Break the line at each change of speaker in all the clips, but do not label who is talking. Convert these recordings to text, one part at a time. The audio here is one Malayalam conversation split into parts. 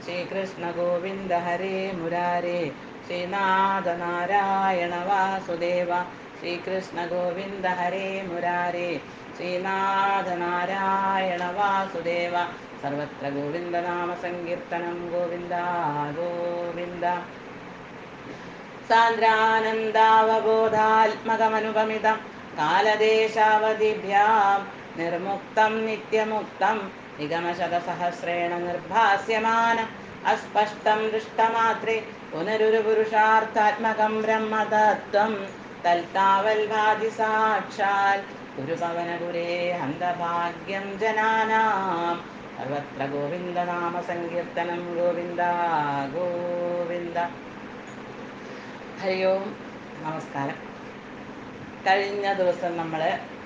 ശ്രീകൃഷ്ണ ഗോവിന്ദ ഹരേ മുരാരേ ശ്രീനാഥ നാരായണ വാസുദേവ ശ്രീകൃഷ്ണ ഗോവിന്ദ ഹരേ മുരാരേ ശ്രീനാഥ നാരായണ വാസുദേവ സർവത്ര ഗോവിന്ദനാമ സങ്കീർത്തനം ഗോവിന്ദ ഗോവിന്ദ സാന്ദ്രാനന്ദാവബോധാത്മകമനുപമിതം കാലദേശാവധിഭ്യാം നിർമുക്തം നിത്യമുക്തം നിഗമശതസഹസ്രേണ നിർഭാസ്യമാനം അസ്പഷ്ടം ദൃഷ്ടമാത്രേ പുനരുരു പുരുഷാർത്ഥാത്മകം ബ്രഹ്മതത്വം തൽത്താവൽ ഭാതി സാക്ഷാൽ ഗുരുപവനഗുരേ ഹന്തഭാഗ്യം ജനാനാം സർവത്ര ഗോവിന്ദനാമ സങ്കീർത്തനം ഗോവിന്ദ ഗോവിന്ദ ഹരി ഓം നമസ്കാരം കഴിഞ്ഞ ദിവസം നമ്മൾ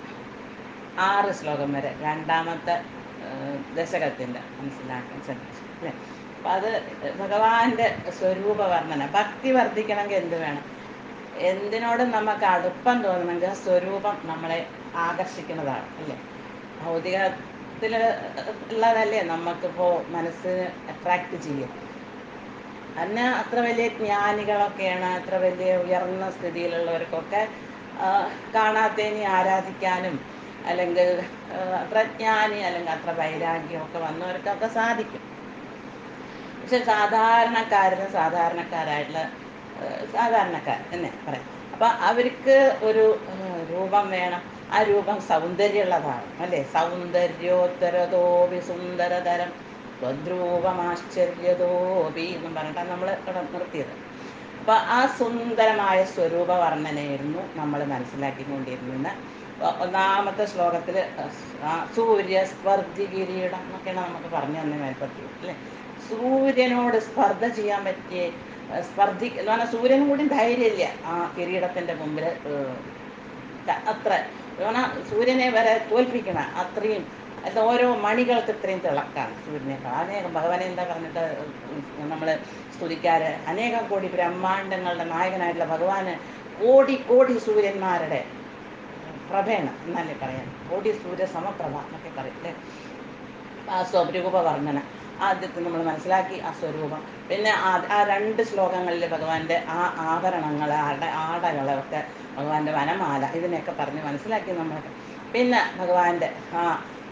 ആറ് ശ്ലോകം വരെ രണ്ടാമത്തെ ദശകത്തിൻ്റെ മനസ്സിലാക്കാൻ ശ്രമിച്ചു അല്ലേ അപ്പം അത് ഭഗവാന്റെ സ്വരൂപ വർണ്ണന ഭക്തി വർദ്ധിക്കണമെങ്കിൽ എന്ത് വേണം എന്തിനോടും നമുക്ക് അടുപ്പം തോന്നണമെങ്കിൽ ആ സ്വരൂപം നമ്മളെ ആകർഷിക്കുന്നതാണ് അല്ലേ ഭൗതികത്തിൽ ഉള്ളതല്ലേ നമുക്കിപ്പോൾ മനസ്സിന് അട്രാക്റ്റ് ചെയ്യും അന്ന് അത്ര വലിയ ജ്ഞാനികളൊക്കെയാണ് അത്ര വലിയ ഉയർന്ന സ്ഥിതിയിലുള്ളവർക്കൊക്കെ കാണാത്തതിനെ ആരാധിക്കാനും അല്ലെങ്കിൽ അത്ര ജ്ഞാനി അല്ലെങ്കിൽ അത്ര വൈരാഗ്യമൊക്കെ വന്നവർക്കൊക്കെ സാധിക്കും പക്ഷെ സാധാരണക്കാരന് സാധാരണക്കാരായിട്ടുള്ള സാധാരണക്കാർ എന്നെ പറയാം അപ്പം അവർക്ക് ഒരു രൂപം വേണം ആ രൂപം സൗന്ദര്യമുള്ളതാണ് അല്ലേ സൗന്ദര്യോത്തരതോപി സുന്ദരതരം സ്വദ്രൂപമാശ്ചര്യതോപി എന്നും പറഞ്ഞിട്ടാണ് നമ്മൾ ഇവിടെ നിർത്തിയത് അപ്പോൾ ആ സുന്ദരമായ സ്വരൂപ വർണ്ണനയായിരുന്നു നമ്മൾ മനസ്സിലാക്കിക്കൊണ്ടിരുന്നത് ഒന്നാമത്തെ ശ്ലോകത്തിൽ സൂര്യ സ്പർദ്ധി കിരീടം എന്നൊക്കെയാണ് നമുക്ക് പറഞ്ഞു തന്നെ മേൽപ്പറ്റി അല്ലേ സൂര്യനോട് സ്പർദ്ധ ചെയ്യാൻ പറ്റിയ സ്പർദ്ധി എന്ന് പറഞ്ഞാൽ സൂര്യനും കൂടി ധൈര്യമില്ല ആ കിരീടത്തിൻ്റെ മുമ്പിൽ അത്ര പറഞ്ഞാൽ സൂര്യനെ വരെ തോൽപ്പിക്കണം അത്രയും അത് ഓരോ മണികൾക്ക് ഇത്രയും തിളക്കാണ് സൂര്യനേക്കാൾ അനേകം ഭഗവാനെ എന്താ പറഞ്ഞിട്ട് നമ്മൾ സ്തുതിക്കാറ് അനേകം കോടി ബ്രഹ്മാണ്ടങ്ങളുടെ നായകനായിട്ടുള്ള ഭഗവാന് കോടി കോടി സൂര്യന്മാരുടെ പ്രഭയാണ് എന്നല്ലേ പറയാം കോടി സൂര്യ സമപ്രഭ എന്നൊക്കെ പറയും അല്ലേ ആ സ്വരൂപ വർണ്ണന ആദ്യത്തെ നമ്മൾ മനസ്സിലാക്കി ആ സ്വരൂപം പിന്നെ ആ രണ്ട് ശ്ലോകങ്ങളിൽ ഭഗവാന്റെ ആ ആഭരണങ്ങൾ ആട ആടകളൊക്കെ ഭഗവാന്റെ വനമാല ഇതിനെയൊക്കെ പറഞ്ഞ് മനസ്സിലാക്കി നമ്മളൊക്കെ പിന്നെ ഭഗവാന്റെ ആ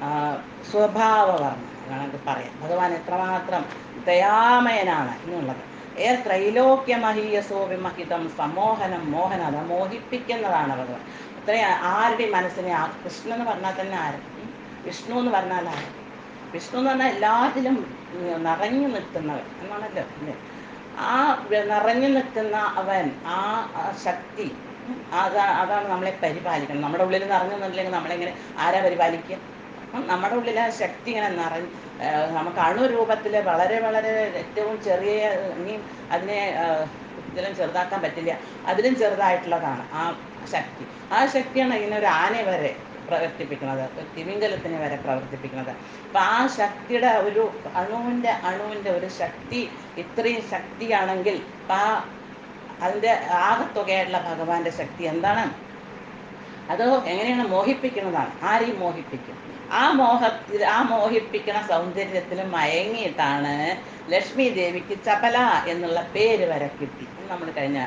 സ്വഭാവ വർണ്ണന വേണമെങ്കിൽ പറയാം ഭഗവാൻ എത്രമാത്രം ദയാമയനാണ് എന്നുള്ളത് ഏ ത്രൈലോക്യ മഹീയസോ വിമഹിതം സമോഹനം മോഹനം അത് മോഹിപ്പിക്കുന്നതാണ് ഭഗവാൻ അത്രയും ആരുടെയും മനസ്സിനെ ആ കൃഷ്ണൻ എന്ന് പറഞ്ഞാൽ തന്നെ ആരും വിഷ്ണു എന്ന് പറഞ്ഞാൽ ആരും വിഷ്ണു എന്ന് പറഞ്ഞാൽ എല്ലാത്തിലും നിറഞ്ഞു നിൽക്കുന്നവൻ എന്നാണല്ലോ അല്ലേ ആ നിറഞ്ഞു നിൽക്കുന്ന അവൻ ആ ശക്തി അതാ അതാണ് നമ്മളെ പരിപാലിക്കണം നമ്മുടെ ഉള്ളിൽ നിറഞ്ഞു നിന്നില്ലെങ്കിൽ നമ്മളെങ്ങനെ ആരാ പരിപാലിക്കുക നമ്മുടെ ഉള്ളിൽ ആ ശക്തി ഇങ്ങനെ നിറഞ്ഞ് നമുക്ക് അണുരൂപത്തിൽ വളരെ വളരെ ഏറ്റവും ചെറിയ ഇനിയും അതിനെ ഇതിലും ചെറുതാക്കാൻ പറ്റില്ല അതിലും ചെറുതായിട്ടുള്ളതാണ് ആ ശക്തി ആ ശക്തിയാണ് ഇതിനൊരു ആന വരെ പ്രവർത്തിപ്പിക്കുന്നത് തിമിംഗലത്തിനെ വരെ പ്രവർത്തിപ്പിക്കുന്നത് അപ്പം ആ ശക്തിയുടെ ഒരു അണുവിൻ്റെ അണുവിൻ്റെ ഒരു ശക്തി ഇത്രയും ശക്തിയാണെങ്കിൽ ആ അതിൻ്റെ ആകത്തുകയായിട്ടുള്ള ഭഗവാന്റെ ശക്തി എന്താണ് അത് എങ്ങനെയാണ് മോഹിപ്പിക്കുന്നതാണ് ആരെയും മോഹിപ്പിക്കും ആ മോഹത്തിൽ ആ മോഹിപ്പിക്കുന്ന സൗന്ദര്യത്തിൽ മയങ്ങിയിട്ടാണ് ലക്ഷ്മി ദേവിക്ക് ചപല എന്നുള്ള പേര് വരെ കിട്ടി നമ്മൾ കഴിഞ്ഞ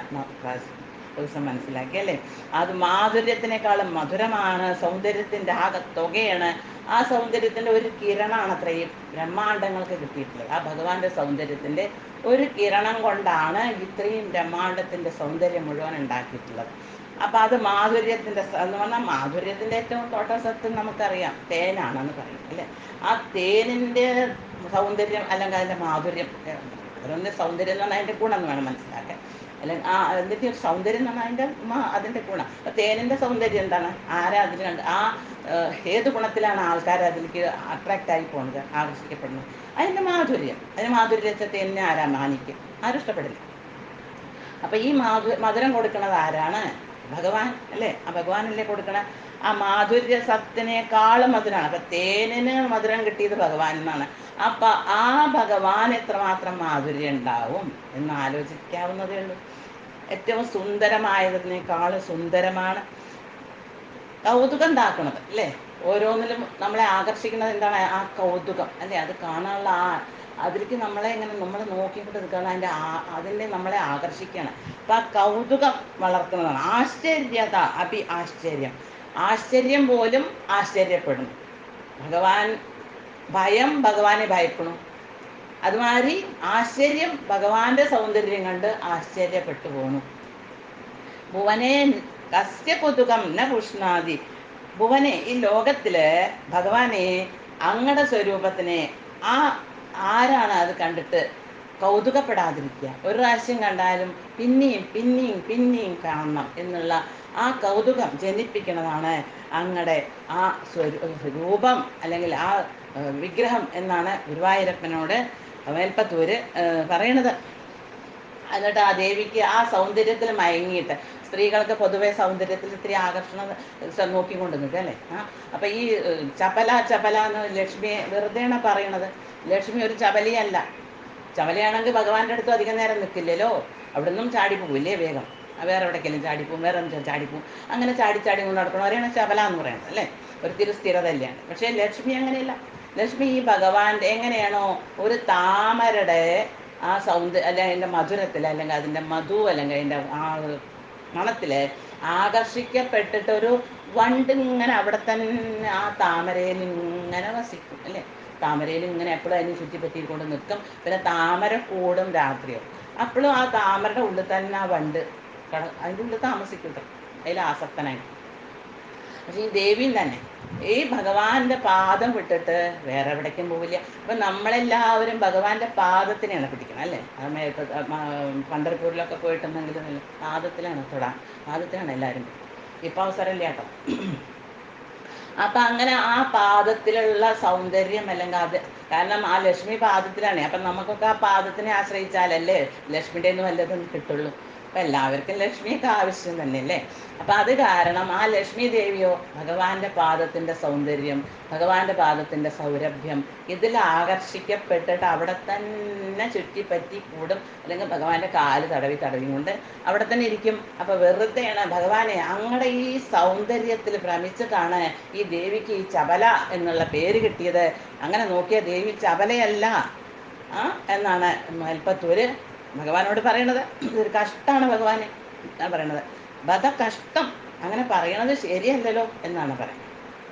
ദിവസം മനസ്സിലാക്കി അല്ലേ അത് മാധുര്യത്തിനേക്കാളും മധുരമാണ് സൗന്ദര്യത്തിൻ്റെ ആകത്തുകയാണ് ആ സൗന്ദര്യത്തിൻ്റെ ഒരു കിരണമാണ് അത്രയും ബ്രഹ്മാണ്ടങ്ങൾക്ക് കിട്ടിയിട്ടുള്ളത് ആ ഭഗവാന്റെ സൗന്ദര്യത്തിൻ്റെ ഒരു കിരണം കൊണ്ടാണ് ഇത്രയും ബ്രഹ്മാണ്ടത്തിൻ്റെ സൗന്ദര്യം മുഴുവൻ ഉണ്ടാക്കിയിട്ടുള്ളത് അപ്പം അത് മാധുര്യത്തിൻ്റെ എന്ന് പറഞ്ഞാൽ മാധുര്യത്തിൻ്റെ ഏറ്റവും ടോട്ടൽ സത്യം നമുക്കറിയാം തേനാണെന്ന് പറയും അല്ലേ ആ തേനിൻ്റെ സൗന്ദര്യം അല്ലെങ്കിൽ അതിൻ്റെ മാധുര്യം അതിൻ്റെ സൗന്ദര്യം എന്ന് പറഞ്ഞാൽ അതിൻ്റെ ഗുണം എന്ന് വേണം മനസ്സിലാക്കാൻ അല്ലെങ്കിൽ ആ അതിൻ്റെ സൗന്ദര്യം എന്ന് പറഞ്ഞാൽ അതിൻ്റെ അതിൻ്റെ ഗുണം അപ്പം തേനിൻ്റെ സൗന്ദര്യം എന്താണ് ആരാ അതിൽ കണ്ട് ആ ഏത് ഗുണത്തിലാണ് ആൾക്കാർ അതിലേക്ക് അട്രാക്റ്റ് ആയി പോകുന്നത് ആകർഷിക്കപ്പെടുന്നത് അതിൻ്റെ മാധുര്യം അതിന് മാധുര്യത്തെ തേനിനെ ആരാ മാനിക്കും ആരും ഇഷ്ടപ്പെടില്ല അപ്പം ഈ മാധു മധുരം കൊടുക്കുന്നത് ആരാണ് ഭഗവാൻ അല്ലേ ആ ഭഗവാനല്ലേ കൊടുക്കണ ആ മാധുര്യ സത്തിനേക്കാളും മധുരമാണ് അപ്പം തേനിന് മധുരം കിട്ടിയത് ഭഗവാൻ എന്നാണ് അപ്പം ആ ഭഗവാൻ എത്രമാത്രം മാധുര്യം ഉണ്ടാവും എന്ന് ആലോചിക്കാവുന്നതേ ഉള്ളൂ ഏറ്റവും സുന്ദരമായതിനേക്കാൾ സുന്ദരമാണ് കൗതുകം ഉണ്ടാക്കുന്നത് അല്ലേ ഓരോന്നിലും നമ്മളെ ആകർഷിക്കുന്നത് എന്താണ് ആ കൗതുകം അല്ലേ അത് കാണാനുള്ള ആ അതിലേക്ക് നമ്മളെ ഇങ്ങനെ നമ്മൾ നോക്കിക്കൊണ്ട് നിൽക്കുകയാണ് അതിൻ്റെ ആ- അതിൻ്റെ നമ്മളെ ആകർഷിക്കുകയാണ് അപ്പം ആ കൗതുകം വളർത്തുന്നതാണ് ആശ്ചര്യത അഭി ആശ്ചര്യം ആശ്ചര്യം പോലും ആശ്ചര്യപ്പെടുന്നു ഭഗവാൻ ഭയം ഭഗവാനെ ഭയപ്പെടുന്നു അതുമാതിരി ആശ്ചര്യം ഭഗവാന്റെ സൗന്ദര്യം കണ്ട് ആശ്ചര്യപ്പെട്ടു പോണു ഭുവനെ കസ്യ കൊതുകം ന പുഷ്ണാതി ഭുവനെ ഈ ലോകത്തില് ഭഗവാനെ അങ്ങടെ സ്വരൂപത്തിനെ ആ ആരാണ് അത് കണ്ടിട്ട് കൗതുകപ്പെടാതിരിക്കുക ഒരു പ്രാവശ്യം കണ്ടാലും പിന്നെയും പിന്നെയും പിന്നെയും കാണണം എന്നുള്ള ആ കൗതുകം ജനിപ്പിക്കുന്നതാണ് അങ്ങടെ ആ സ്വരൂ- രൂപം അല്ലെങ്കിൽ ആ ഏഹ്, വിഗ്രഹം എന്നാണ് ഗുരുവായൂരപ്പനോട് മേൽപ്പത്തൂര് ഏഹ്, പറയണത് എന്നിട്ട് ആ ദേവിക്ക് ആ സൗന്ദര്യത്തിൽ മയങ്ങിയിട്ട് സ്ത്രീകൾക്ക് പൊതുവെ സൗന്ദര്യത്തിൽ ഇത്തിരി ആകർഷണം സ- നോക്കിക്കൊണ്ട് നിൽക്കുക അല്ലേ ആ അപ്പം ഈ ഏഹ്, ചപല ചപല എന്ന് ലക്ഷ്മിയെ വെറുതെയാണ് പറയണത് ലക്ഷ്മി ഒരു ചപലിയല്ല ചപലയാണെങ്കിൽ ഭഗവാന്റെ അടുത്ത് അധികം നേരം നിൽക്കില്ലല്ലോ അവിടുന്നും ചാടിപ്പോവില്ലേ വേഗം ആ വേറെ എവിടേക്കെങ്കിലും ചാടിപ്പോവും വേറെ എവിടെയും ചാടിപ്പോവും അങ്ങനെ ചാടി ചാടി കൊണ്ട് നടക്കണവരെയാണ് ചപല എന്ന് പറയുന്നത് അല്ലേ ഒരു തിരു സ്ഥിരതല്ലാണ് പക്ഷേ ലക്ഷ്മി അങ്ങനെയല്ല ലക്ഷ്മി ഈ ഭഗവാന്റെ എങ്ങനെയാണോ ഒരു താമരയുടെ ആ സൗന്ദര്യ അല്ലെങ്കിൽ അതിൻ്റെ മധുരത്തിൽ അല്ലെങ്കിൽ അതിൻ്റെ മധു അല്ലെങ്കിൽ അതിൻ്റെ ആ മണത്തിൽ ആകർഷിക്കപ്പെട്ടിട്ട് ഒരു വണ്ട് ഇങ്ങനെ അവിടെ തന്നെ ആ താമരയിൽ ഇങ്ങനെ വസിക്കും അല്ലേ താമരയിൽ ഇങ്ങനെ എപ്പോഴും അതിന് ചുറ്റിപ്പറ്റിക്കൊണ്ട് നിൽക്കും പിന്നെ താമര കൂടും രാത്രിയോ അപ്പോഴും ആ താമരയുടെ ഉള്ളിൽ തന്നെ ആ വണ്ട് കട അതിൻ്റെ ഉള്ളിൽ താമസിക്കും കേട്ടോ അതിൽ ആസക്തനായി പക്ഷേ ഈ ദേവിയും തന്നെ ഈ ഭഗവാന്റെ പാദം വിട്ടിട്ട് വേറെ എവിടേക്കും പോവില്ല അപ്പൊ നമ്മളെല്ലാവരും ഭഗവാന്റെ പാദത്തിനെയാണ് പിടിക്കുന്നത് അല്ലേ ആ മേൽപ്പ- ആ മ- പന്തർപ്പൂരിലൊക്കെ പോയിട്ടുണ്ടെങ്കിലും അല്ലേ പാദത്തിലാണ് തൊടാൻ പാദത്തിലാണ് എല്ലാവരും ഇപ്പൊ അവസരമില്ല കേട്ടോ അപ്പൊ അങ്ങനെ ആ പാദത്തിലുള്ള സൗന്ദര്യം അല്ലെങ്കിൽ അത് കാരണം ആ ലക്ഷ്മി പാദത്തിലാണ് അപ്പൊ നമുക്കൊക്കെ ആ പാദത്തിനെ ആശ്രയിച്ചാലല്ലേ ലക്ഷ്മിയുടെ ഒന്നും വല്ലതും കിട്ടുള്ളൂ അപ്പൊ എല്ലാവർക്കും ലക്ഷ്മിയൊക്കെ ആവശ്യം തന്നെയല്ലേ അപ്പൊ അത് കാരണം ആ ലക്ഷ്മി ദേവിയോ ഭഗവാന്റെ പാദത്തിന്റെ സൗന്ദര്യം ഭഗവാന്റെ പാദത്തിന്റെ സൗരഭ്യം ഇതിൽ ആകർഷിക്കപ്പെട്ടിട്ട് അവിടെ തന്നെ ചുറ്റിപ്പറ്റി കൂടും അല്ലെങ്കിൽ ഭഗവാന്റെ കാല് തടവി തടവി കൊണ്ട് അവിടെ തന്നെ ഇരിക്കും അപ്പൊ വെറുതെയാണ് ഭഗവാനെ അങ്ങടെ ഈ സൗന്ദര്യത്തിൽ ഭ്രമിച്ചിട്ടാണ് ഈ ദേവിക്ക് ഈ ചപല എന്നുള്ള പേര് കിട്ടിയത് അങ്ങനെ നോക്കിയ ദേവി ചപലയല്ല ആ എന്നാണ് മേൽപ്പത്തൂര് ഭഗവാനോട് പറയണത് ഇതൊരു കഷ്ടാണ് ഭഗവാനെ എന്നാണ് പറയണത് ബധ കഷ്ടം അങ്ങനെ പറയണത് ശരിയല്ലല്ലോ എന്നാണ് പറയുന്നത്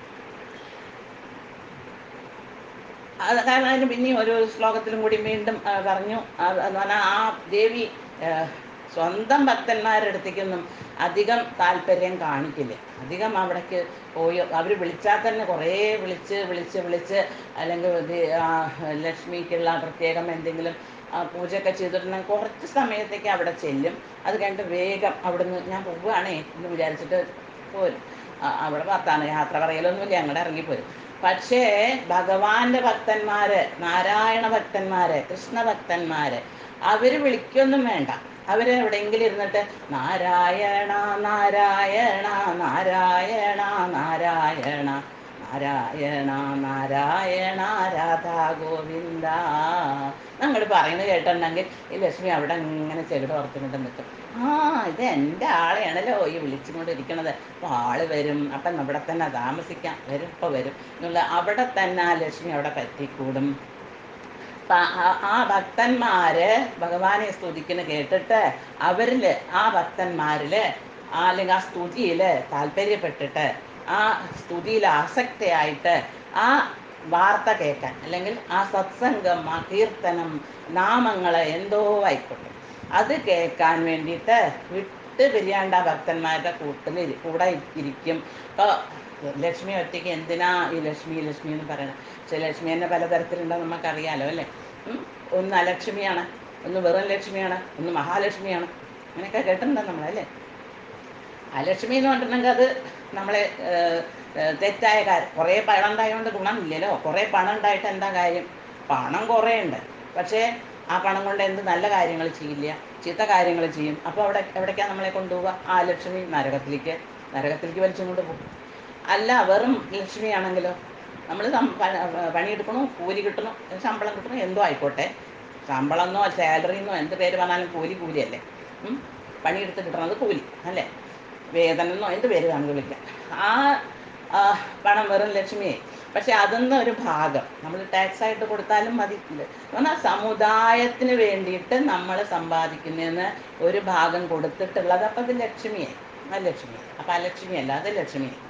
അത് കാരണം അതിന് പിന്നെയും ഒരു ശ്ലോകത്തിലും കൂടി വീണ്ടും ആ, പറഞ്ഞു അത് എന്ന് പറഞ്ഞാൽ ആ ദേവി ആ, സ്വന്തം ഭക്തന്മാരുടെ അടുത്തേക്കൊന്നും അധികം താല്പര്യം കാണിക്കില്ല അധികം അവിടേക്ക് പോയി അവർ വിളിച്ചാൽ തന്നെ കുറേ വിളിച്ച് വിളിച്ച് വിളിച്ച് അല്ലെങ്കിൽ ഇത് ആ ലക്ഷ്മിക്കുള്ള പ്രത്യേകം എന്തെങ്കിലും ആ, പൂജയൊക്കെ ചെയ്തിട്ടുണ്ടെങ്കിൽ കുറച്ച് സമയത്തേക്ക് അവിടെ ചെല്ലും അത് കഴിഞ്ഞിട്ട് വേഗം അവിടുന്ന് ഞാൻ പോവുകയാണേ എന്ന് വിചാരിച്ചിട്ട് പോരും ആ, അവിടെ ഭർത്താന യാത്ര പറയലൊന്നുമില്ല അങ്ങോട്ട് ഇറങ്ങിപ്പോരും പക്ഷേ ഭഗവാന്റെ ഭക്തന്മാര് നാരായണ ഭക്തന്മാര് കൃഷ്ണ ഭക്തന്മാര് അവര് വിളിക്കൊന്നും വേണ്ട അവര് എവിടെയെങ്കിലും ഇരുന്നിട്ട് നാരായണ നാരായണ നാരായണ നാരായണ നാരായണ നാരായണ രാധാ ഗോവിന്ദ ഞങ്ങൾ പറയുന്നത് കേട്ടിട്ടുണ്ടെങ്കിൽ ഈ ലക്ഷ്മി അവിടെ ഇങ്ങനെ ചെകിട് ഓർത്തുകൊണ്ട് നിൽക്കും ആ ഇത് എൻ്റെ ആളെയാണല്ലോ ഈ വിളിച്ചുകൊണ്ടിരിക്കണത് അപ്പോൾ ആള് വരും അപ്പം ഇവിടെ തന്നെ താമസിക്കാം വരും ഇപ്പോൾ വരും എന്നുള്ള അവിടെ തന്നെ ആ ലക്ഷ്മി അവിടെ പറ്റിക്കൂടും അപ്പൊ ആ- ആ ഭക്തന്മാര് ഭഗവാനെ സ്തുതിക്കുന്ന കേട്ടിട്ട് അവരില് ആ ഭക്തന്മാരില് ആ അല്ലെങ്കിൽ ആ സ്തുതിയില് താല്പര്യപ്പെട്ടിട്ട് ആ സ്തുതിയിൽ ആസക്തിയായിട്ട് ആ വാർത്ത കേൾക്കാൻ അല്ലെങ്കിൽ ആ സത്സംഗം ആ കീർത്തനം നാമങ്ങള് എന്തോ ആയിക്കോട്ടെ അത് കേൾക്കാൻ വേണ്ടിയിട്ട് വിട്ട് പിരിയാണ്ട ഭക്തന്മാരുടെ കൂട്ടിൽ ഇരി- കൂടെ ഇരിക്കും ഇപ്പോൾ ലക്ഷ്മി ഒറ്റയ്ക്ക് എന്തിനാ ഈ ലക്ഷ്മി ലക്ഷ്മി എന്ന് പറയണത് പക്ഷെ ലക്ഷ്മി തന്നെ പലതരത്തിലുണ്ടെന്ന് നമുക്കറിയാലോ അല്ലേ ഉം? ഒന്ന് അലക്ഷ്മിയാണ് ഒന്ന് വെറും ലക്ഷ്മിയാണ് ഒന്ന് മഹാലക്ഷ്മിയാണ് അങ്ങനെയൊക്കെ കേട്ടിട്ടുണ്ടോ നമ്മളല്ലേ അലക്ഷ്മി എന്ന് പറഞ്ഞിട്ടുണ്ടെങ്കിൽ അത് നമ്മളെ ഏഹ്, ഏഹ്, തെറ്റായ കാര്യം കുറേ പണം ഉണ്ടായതുകൊണ്ട് ഗുണമില്ലല്ലോ കുറേ പണം ഉണ്ടായിട്ട് എന്താ കാര്യം പണം കുറേ ഉണ്ട് പക്ഷേ ആ പണം കൊണ്ട് എന്ത് നല്ല കാര്യങ്ങൾ ചെയ്യില്ല ചീത്ത കാര്യങ്ങൾ ചെയ്യും അപ്പോൾ അവിടെ എവിടേക്കാണ് നമ്മളെ കൊണ്ടുപോവുക ആ ലക്ഷ്മി നരകത്തിലേക്ക് നരകത്തിലേക്ക് വലിച്ചും കൊണ്ട് പോകും അല്ല വെറും ലക്ഷ്മിയാണെങ്കിലോ നമ്മൾ പണിയെടുക്കണോ കൂലി കിട്ടണോ ശമ്പളം കിട്ടണോ എന്തോ ആയിക്കോട്ടെ ശമ്പളമെന്നോ സാലറിന്നോ എന്ത് പേര് പറഞ്ഞാലും കൂലി കൂലിയല്ലേ ഉം? പണിയെടുത്ത് കിട്ടണത് കൂലി അല്ലേ വേതനെന്നോ എന്ത് പേര് വേണമെങ്കിൽ വിളിക്കാം ആ ആ, പണം വെറും ലക്ഷ്മിയെ പക്ഷെ അതിന്ന് ഒരു ഭാഗം നമ്മൾ ടാക്സ് ആയിട്ട് കൊടുത്താലും മതി ഇത് എന്നാൽ സമുദായത്തിന് വേണ്ടിയിട്ട് നമ്മൾ സമ്പാദിക്കുന്നതിന് ഒരു ഭാഗം കൊടുത്തിട്ടുള്ളത് അപ്പം അത് ലക്ഷ്മിയായി അത് ലക്ഷ്മിയായി അപ്പം അലക്ഷ്മിയല്ല അത് ലക്ഷ്മിയായി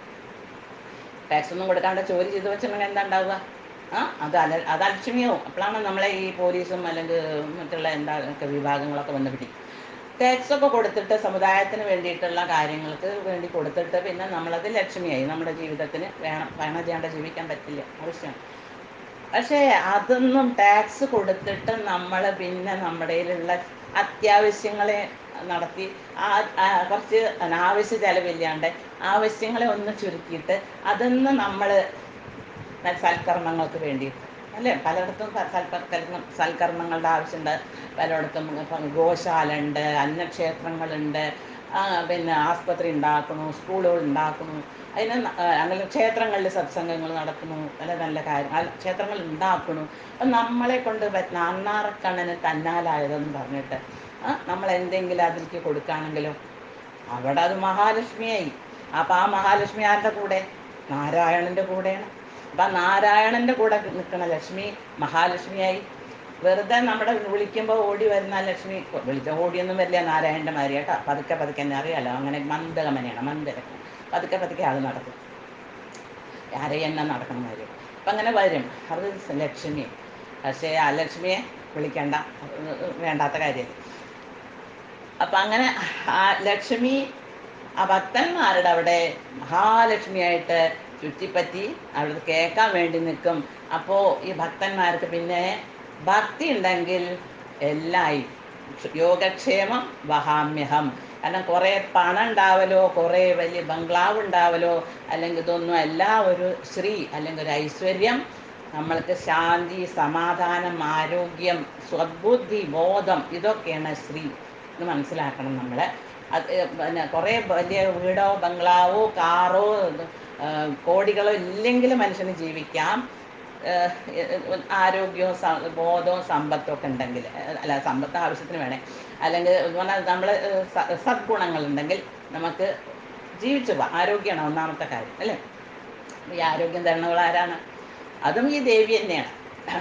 ടാക്സ് ഒന്നും കൊടുക്കാണ്ട് ജോലി ചെയ്ത് വെച്ചിട്ടുണ്ടെങ്കിൽ എന്താ ഉണ്ടാവുക ആ അത് അല അത് അലക്ഷ്മിയാവും അപ്പോഴാണ് നമ്മളെ ഈ പോലീസും അല്ലെങ്കിൽ മറ്റുള്ള എന്താ ഒക്കെ വിഭാഗങ്ങളൊക്കെ വന്ന് പിടിക്കും ടാക്സ് ഒക്കെ കൊടുത്തിട്ട് സമുദായത്തിന് വേണ്ടിയിട്ടുള്ള കാര്യങ്ങൾക്ക് വേണ്ടി കൊടുത്തിട്ട് പിന്നെ നമ്മളത് ലക്ഷ്മിയായി നമ്മുടെ ജീവിതത്തിന് വേണം വേണം ചെയ്യാണ്ട് ജീവിക്കാൻ പറ്റില്ല ആവശ്യമാണ് പക്ഷേ അതൊന്നും ടാക്സ് കൊടുത്തിട്ട് നമ്മൾ പിന്നെ നമ്മുടെ കയ്യിലുള്ള അത്യാവശ്യങ്ങളെ നടത്തി ആ ആ കുറച്ച് അനാവശ്യ ചെലവില്ലാണ്ട് ആവശ്യങ്ങളെ ഒന്ന് ചുരുക്കിയിട്ട് അതൊന്ന് നമ്മൾ സൽക്കർമ്മങ്ങൾക്ക് വേണ്ടിയിട്ട് അല്ലേ പലയിടത്തും സ- സൽപ്പ- സൽക്ക- സൽക്കർമ്മങ്ങളുടെ ആവശ്യമുണ്ട് പലയിടത്തും ഇപ്പം ഗോശാല ഉണ്ട് അന്നക്ഷേത്രങ്ങളുണ്ട് ആ, പിന്നെ ആസ്പത്രി ഉണ്ടാക്കണു സ്കൂളുകൾ ഉണ്ടാക്കണു അതിന് ന- ആ, അങ്ങനെ ക്ഷേത്രങ്ങളിൽ സത്സംഗങ്ങൾ നടത്തുന്നു നല്ല നല്ല കാര്യം ആ, ക്ഷേത്രങ്ങൾ ഉണ്ടാക്കണു അപ്പം നമ്മളെ കൊണ്ട് പറ്റ- നന്നാറക്കണ്ണന് തന്നാലായതെന്ന് പറഞ്ഞിട്ട് ആ, നമ്മൾ എന്തെങ്കിലും അതിലേക്ക് കൊടുക്കുകയാണെങ്കിലോ അവിടെ അത് മഹാലക്ഷ്മിയായി അപ്പം ആ മഹാലക്ഷ്മി ആരുടെ കൂടെ നാരായണൻ്റെ കൂടെയാണ് അപ്പം നാരായണൻ്റെ കൂടെ നിൽക്കുന്ന ലക്ഷ്മി മഹാലക്ഷ്മിയായി വെറുതെ നമ്മുടെ വിളിക്കുമ്പോൾ ഓടി വരുന്ന ആ ലക്ഷ്മി വിളിച്ച ഓടിയൊന്നും വരില്ല നാരായണൻ്റെ മാതിരി കേട്ടോ പതുക്കെ പതുക്കെ എന്നെ അറിയാലോ അങ്ങനെ മന്ദഗമനയാണ് മന്ദഗമനം പതുക്കെ പതുക്കെ അത് നടക്കും ആരെയും എന്നെ നടക്കണം മാതിരി അപ്പം അങ്ങനെ വരും അത് ലക്ഷ്മി പക്ഷേ ആ ലക്ഷ്മിയെ വിളിക്കണ്ട അത് വേണ്ടാത്ത കാര്യമല്ല അപ്പം അങ്ങനെ ആ ലക്ഷ്മി ആ ഭക്തന്മാരുടെ അവിടെ മഹാലക്ഷ്മിയായിട്ട് ചുറ്റിപ്പറ്റി അവിടെ കേൾക്കാൻ വേണ്ടി നിൽക്കും അപ്പോൾ ഈ ഭക്തന്മാർക്ക് പിന്നെ ഭക്തി ഉണ്ടെങ്കിൽ എല്ലായി യോഗക്ഷേമം വഹാമ്യഹം കാരണം കുറേ പണം ഉണ്ടാവലോ കുറേ വലിയ ബംഗ്ലാവ് ഉണ്ടാവലോ അല്ലെങ്കിൽ ഇതൊന്നും അല്ല ഒരു ശ്രീ അല്ലെങ്കിൽ ഒരു ഐശ്വര്യം നമ്മൾക്ക് ശാന്തി സമാധാനം ആരോഗ്യം സ്വബുദ്ധി ബോധം ഇതൊക്കെയാണ് ശ്രീ എന്ന് മനസ്സിലാക്കണം നമ്മൾ അത് ഏ, പിന്നെ കുറേ വലിയ വീടോ ബംഗ്ലാവോ കാറോ ഇത്, ആ, കോടികളോ ഇല്ലെങ്കിലും മനുഷ്യന് ജീവിക്കാം ഏഹ്, ഏ, ഏ, ആരോഗ്യവും സ- ബോധവും സമ്പത്തും ഒക്കെ ഉണ്ടെങ്കിൽ ഏഹ്, അല്ല സമ്പത്ത് ആവശ്യത്തിന് വേണേ അല്ലെങ്കിൽ പറഞ്ഞാൽ നമ്മൾ സദ്ഗുണങ്ങളുണ്ടെങ്കിൽ നമുക്ക് ജീവിച്ചു പോവാം ആരോഗ്യമാണ് ഒന്നാമത്തെ കാര്യം അല്ലേ ഈ ആരോഗ്യം തരുന്നവൾ ആരാണ് അതും ഈ ദേവി തന്നെയാണ്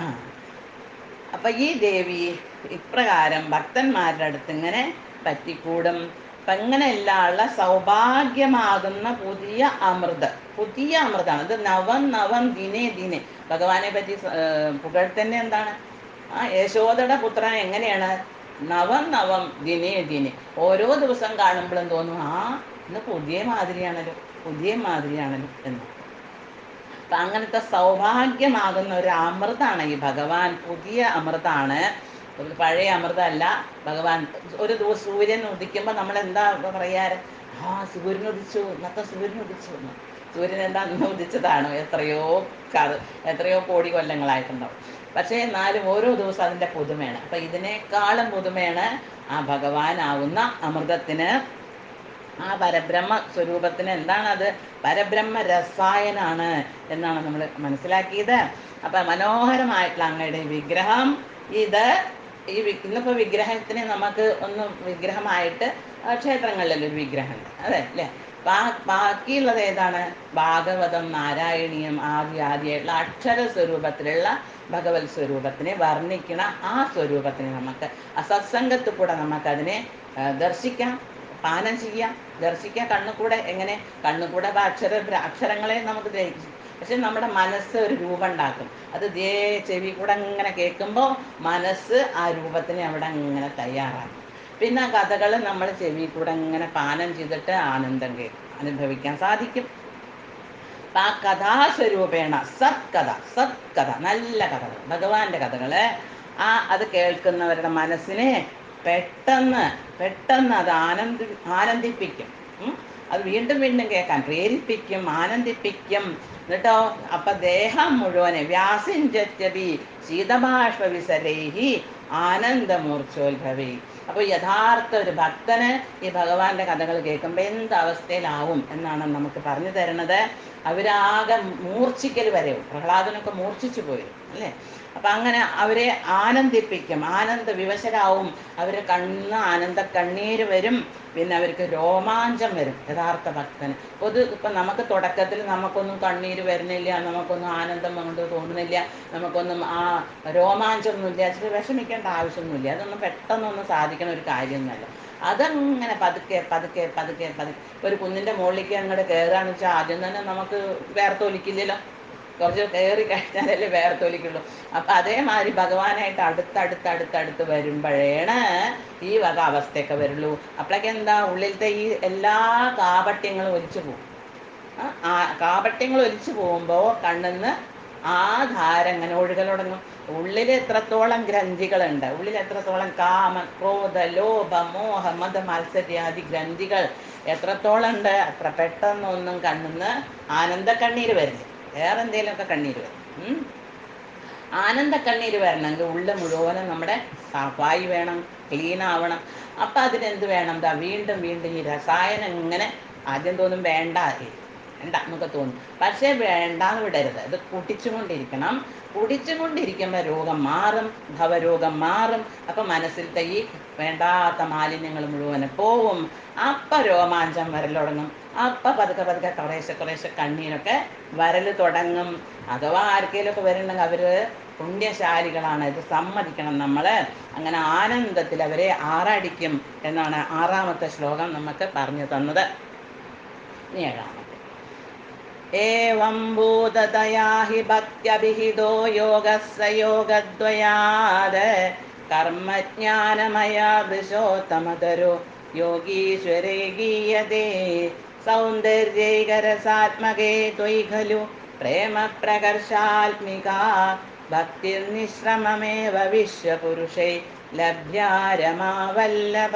അപ്പൊ ഈ ദേവി ഇപ്രകാരം ഭക്തന്മാരുടെ അടുത്ത് ഇങ്ങനെ പറ്റിക്കൂടും അപ്പൊ ഇങ്ങനെയുള്ള സൗഭാഗ്യമാകുന്ന പുതിയ അമൃത് പുതിയ അമൃതാണ് ഇത് നവം നവം ദിനേ ദിനെ ഭഗവാനെ പറ്റി സ- ഏർ പുകഴ്ത്തന്നെ എന്താണ് ആ യശോദയുടെ പുത്രൻ എങ്ങനെയാണ് നവം നവം ദിനേ ദിനെ ഓരോ ദിവസം കാണുമ്പോഴും തോന്നും ആ ഇന്ന് പുതിയ മാതിരിയാണല്ലോ പുതിയ മാതിരിയാണല്ലോ എന്ന് അപ്പൊ അങ്ങനത്തെ സൗഭാഗ്യമാകുന്ന ഒരു അമൃതാണ് ഈ ഭഗവാൻ പുതിയ അമൃതാണ് ഒരു പഴയ അമൃതമല്ല ഭഗവാൻ ഒരു ദിവസം സൂര്യൻ ഉദിക്കുമ്പോൾ നമ്മൾ എന്താ പറയാറ് ആ സൂര്യൻ ഉദിച്ചു ഇന്നത്തെ സൂര്യൻ ഉദിച്ചു എന്ന് സൂര്യൻ എന്താ ഇന്ന് ഉദിച്ചതാണോ എത്രയോ കറ് എത്രയോ കോടി കൊല്ലങ്ങളായിട്ടുണ്ടാവും പക്ഷേ എന്നാലും ഓരോ ദിവസം അതിൻ്റെ പുതുമയാണ് അപ്പം ഇതിനേക്കാളും പുതുമയാണ് ആ ഭഗവാനാവുന്ന അമൃതത്തിന് ആ പരബ്രഹ്മ സ്വരൂപത്തിന് എന്താണത് പരബ്രഹ്മ രസായനാണ് എന്നാണ് നമ്മൾ മനസ്സിലാക്കിയത് അപ്പം മനോഹരമായിട്ടുള്ള അങ്ങയുടെ വിഗ്രഹം ഇത് ഈ വി- ഇന്നിപ്പോ വിഗ്രഹത്തിന് നമുക്ക് ഒന്ന് വിഗ്രഹമായിട്ട് ആ ക്ഷേത്രങ്ങളിലൊരു ഒരു വിഗ്രഹമുണ്ട് അതെ അല്ലേ ബാ- ബാക്കിയുള്ളത് ഏതാണ് ഭാഗവതം നാരായണീയം ആദി ആദിയായിട്ടുള്ള അക്ഷര സ്വരൂപത്തിലുള്ള ഭഗവത് സ്വരൂപത്തിനെ വർണ്ണിക്കണ ആ സ്വരൂപത്തിനെ നമുക്ക് ആ സത്സംഗത്തിൽ കൂടെ നമുക്കതിനെ ആ, ദർശിക്കാം പാനം ചെയ്യാം ദർശിക്കാം കണ്ണുകൂടെ എങ്ങനെ കണ്ണുകൂടെ ഇപ്പൊ അക്ഷര അക്ഷരങ്ങളെ നമുക്ക് ഗ്രഹിക്കും പക്ഷെ നമ്മുടെ മനസ്സ് ഒരു രൂപം ഉണ്ടാക്കും അത് ദേ ചെവി കൂടെ അങ്ങനെ കേൾക്കുമ്പോൾ മനസ്സ് ആ രൂപത്തിനെ അവിടെ അങ്ങനെ തയ്യാറാക്കും പിന്നെ ആ കഥകൾ നമ്മൾ ചെവി കൂടെ അങ്ങനെ പാനം ചെയ്തിട്ട് ആനന്ദം കേ അനുഭവിക്കാൻ സാധിക്കും അപ്പൊ ആ കഥാസ്വരൂപേണ സത്കഥ സത്കഥ നല്ല കഥകൾ ഭഗവാന്റെ കഥകള് ആ അത് കേൾക്കുന്നവരുടെ മനസ്സിനെ പെട്ടെന്ന് പെട്ടെന്ന് അത് ആനന്ദി ആനന്ദിപ്പിക്കും ഉം. അത് വീണ്ടും വീണ്ടും കേൾക്കാൻ പ്രേരിപ്പിക്കും ആനന്ദിപ്പിക്കും എന്നിട്ടോ അപ്പൊ ദേഹം മുഴുവനെ വ്യാസിഞ്ചി ശീതഭാഷ്പ വിസരൈഹി ആനന്ദമൂർച്ഛോത്ഭവി അപ്പോൾ യഥാർത്ഥ ഒരു ഭക്തന് ഈ ഭഗവാന്റെ കഥകൾ കേൾക്കുമ്പോൾ എന്ത് അവസ്ഥയിലാവും എന്നാണ് നമുക്ക് പറഞ്ഞു തരുന്നത് അവരാകെ മൂർച്ഛിക്കൽ വരെയും പ്രഹ്ലാദനൊക്കെ മൂർച്ഛിച്ചു പോയി അല്ലേ അപ്പം അങ്ങനെ അവരെ ആനന്ദിപ്പിക്കും ആനന്ദ വിവശരാവും അവരെ കണ്ണ് ആനന്ദ കണ്ണീര് വരും പിന്നെ അവർക്ക് രോമാഞ്ചം വരും യഥാർത്ഥ ഭക്തന് പൊതു ഇപ്പം നമുക്ക് തുടക്കത്തിൽ നമുക്കൊന്നും കണ്ണീര് വരുന്നില്ല നമുക്കൊന്നും ആനന്ദം കൊണ്ട് തോന്നുന്നില്ല നമുക്കൊന്നും ആ രോമാഞ്ചമൊന്നുമില്ല ഇച്ചിരി വിഷമിക്കേണ്ട ആവശ്യമൊന്നുമില്ല അതൊന്നും പെട്ടെന്നൊന്നും സാധിക്കണ ഒരു കാര്യമൊന്നുമല്ല അതങ്ങനെ പതുക്കെ പതുക്കെ പതുക്കെ പതുക്കെ ഒരു കുന്നിൻ്റെ മുകളിലേക്ക് അങ്ങോട്ട് കയറുകയാണെന്ന് വെച്ചാൽ ആദ്യം തന്നെ നമുക്ക് വേർത്തൊലിക്കില്ലല്ലോ കുറച്ച് കയറി കഴിഞ്ഞാലല്ലേ വേർത്തൊലിക്കുള്ളൂ അപ്പം അതേമാതിരി ഭഗവാനായിട്ട് അടുത്തടുത്ത് അടുത്തടുത്ത് വരുമ്പോഴേണ് ഈ വക അവസ്ഥയൊക്കെ വരുള്ളൂ അപ്പോഴൊക്കെ എന്താ ഉള്ളിലത്തെ ഈ എല്ലാ കാപട്യങ്ങളും ഒലിച്ചു പോകും ആ, ആ കാപട്യങ്ങൾ ഒലിച്ചു പോകുമ്പോൾ കണ്ണിന്ന് ആ ധാര അങ്ങനെ ഒഴുകൽ തുടങ്ങും ഉള്ളിൽ എത്രത്തോളം ഗ്രന്ഥികളുണ്ട് ഉള്ളിൽ എത്രത്തോളം കാമ ക്രോധ ലോഭ മോഹ മത മത്സര്യാദി ഗ്രന്ഥികൾ എത്രത്തോളം ഉണ്ട് അത്ര പെട്ടെന്നൊന്നും കണ്ണിന്ന് ആനന്ദ കണ്ണീര് വരില്ല വേറെ എന്തെങ്കിലുമൊക്കെ കണ്ണീര് വരും ഉം. ആനന്ദ കണ്ണീര് വരണമെങ്കിൽ ഉള്ളിൽ മുഴുവനും നമ്മുടെ സാഫായി വേണം ക്ലീൻ ആവണം അപ്പം അതിനെന്ത് വേണം എന്താ വീണ്ടും വീണ്ടും ഈ രസായനം ഇങ്ങനെ ആദ്യം തോന്നും വേണ്ട വേണ്ട എന്നൊക്കെ തോന്നും പക്ഷേ വേണ്ടാന്ന് വിടരുത് ഇത് കുടിച്ചുകൊണ്ടിരിക്കണം കുടിച്ചുകൊണ്ടിരിക്കുമ്പോൾ രോഗം മാറും ഭവരോഗം മാറും അപ്പം മനസ്സിലത്തെ ഈ വേണ്ടാത്ത മാലിന്യങ്ങൾ മുഴുവനും പോവും അപ്പം രോമാഞ്ചം വരൽ തുടങ്ങും അപ്പം പതുക്കെ പതുക്കെ കുറേശ്ശെ കുറേശ്ശെ കണ്ണീരൊക്കെ വരൽ തുടങ്ങും അഥവാ ആർക്കെങ്കിലുമൊക്കെ വരുന്നുണ്ടെങ്കിൽ അവർ പുണ്യശാലികളാണ് ഇത് സമ്മതിക്കണം നമ്മൾ അങ്ങനെ ആനന്ദത്തിൽ അവരെ ആറാടിക്കും എന്നാണ് ആറാമത്തെ ശ്ലോകം നമുക്ക് പറഞ്ഞു തന്നത് ഇനി ഏഴാമത്തെ ഏവം ഭൂതതയാ ഹി ഭക്ത്യഭിഹിതോ യോഗസ്സ യോഗദ്വയാത് കർമ്മജ്ഞാനമയാ ദൃശോത്തമതരോ യോഗീശ്വരേ ഗീയതേ സൗന്ദര്യൈകരസാത്മകേ ത്വയി ഖലു പ്രേമപ്രകർഷാത്മിക ഭക്തിർനിശ്രമമേവ വിശ്വപുരുഷൈ ലഭ്യാരമാവല്ലഭ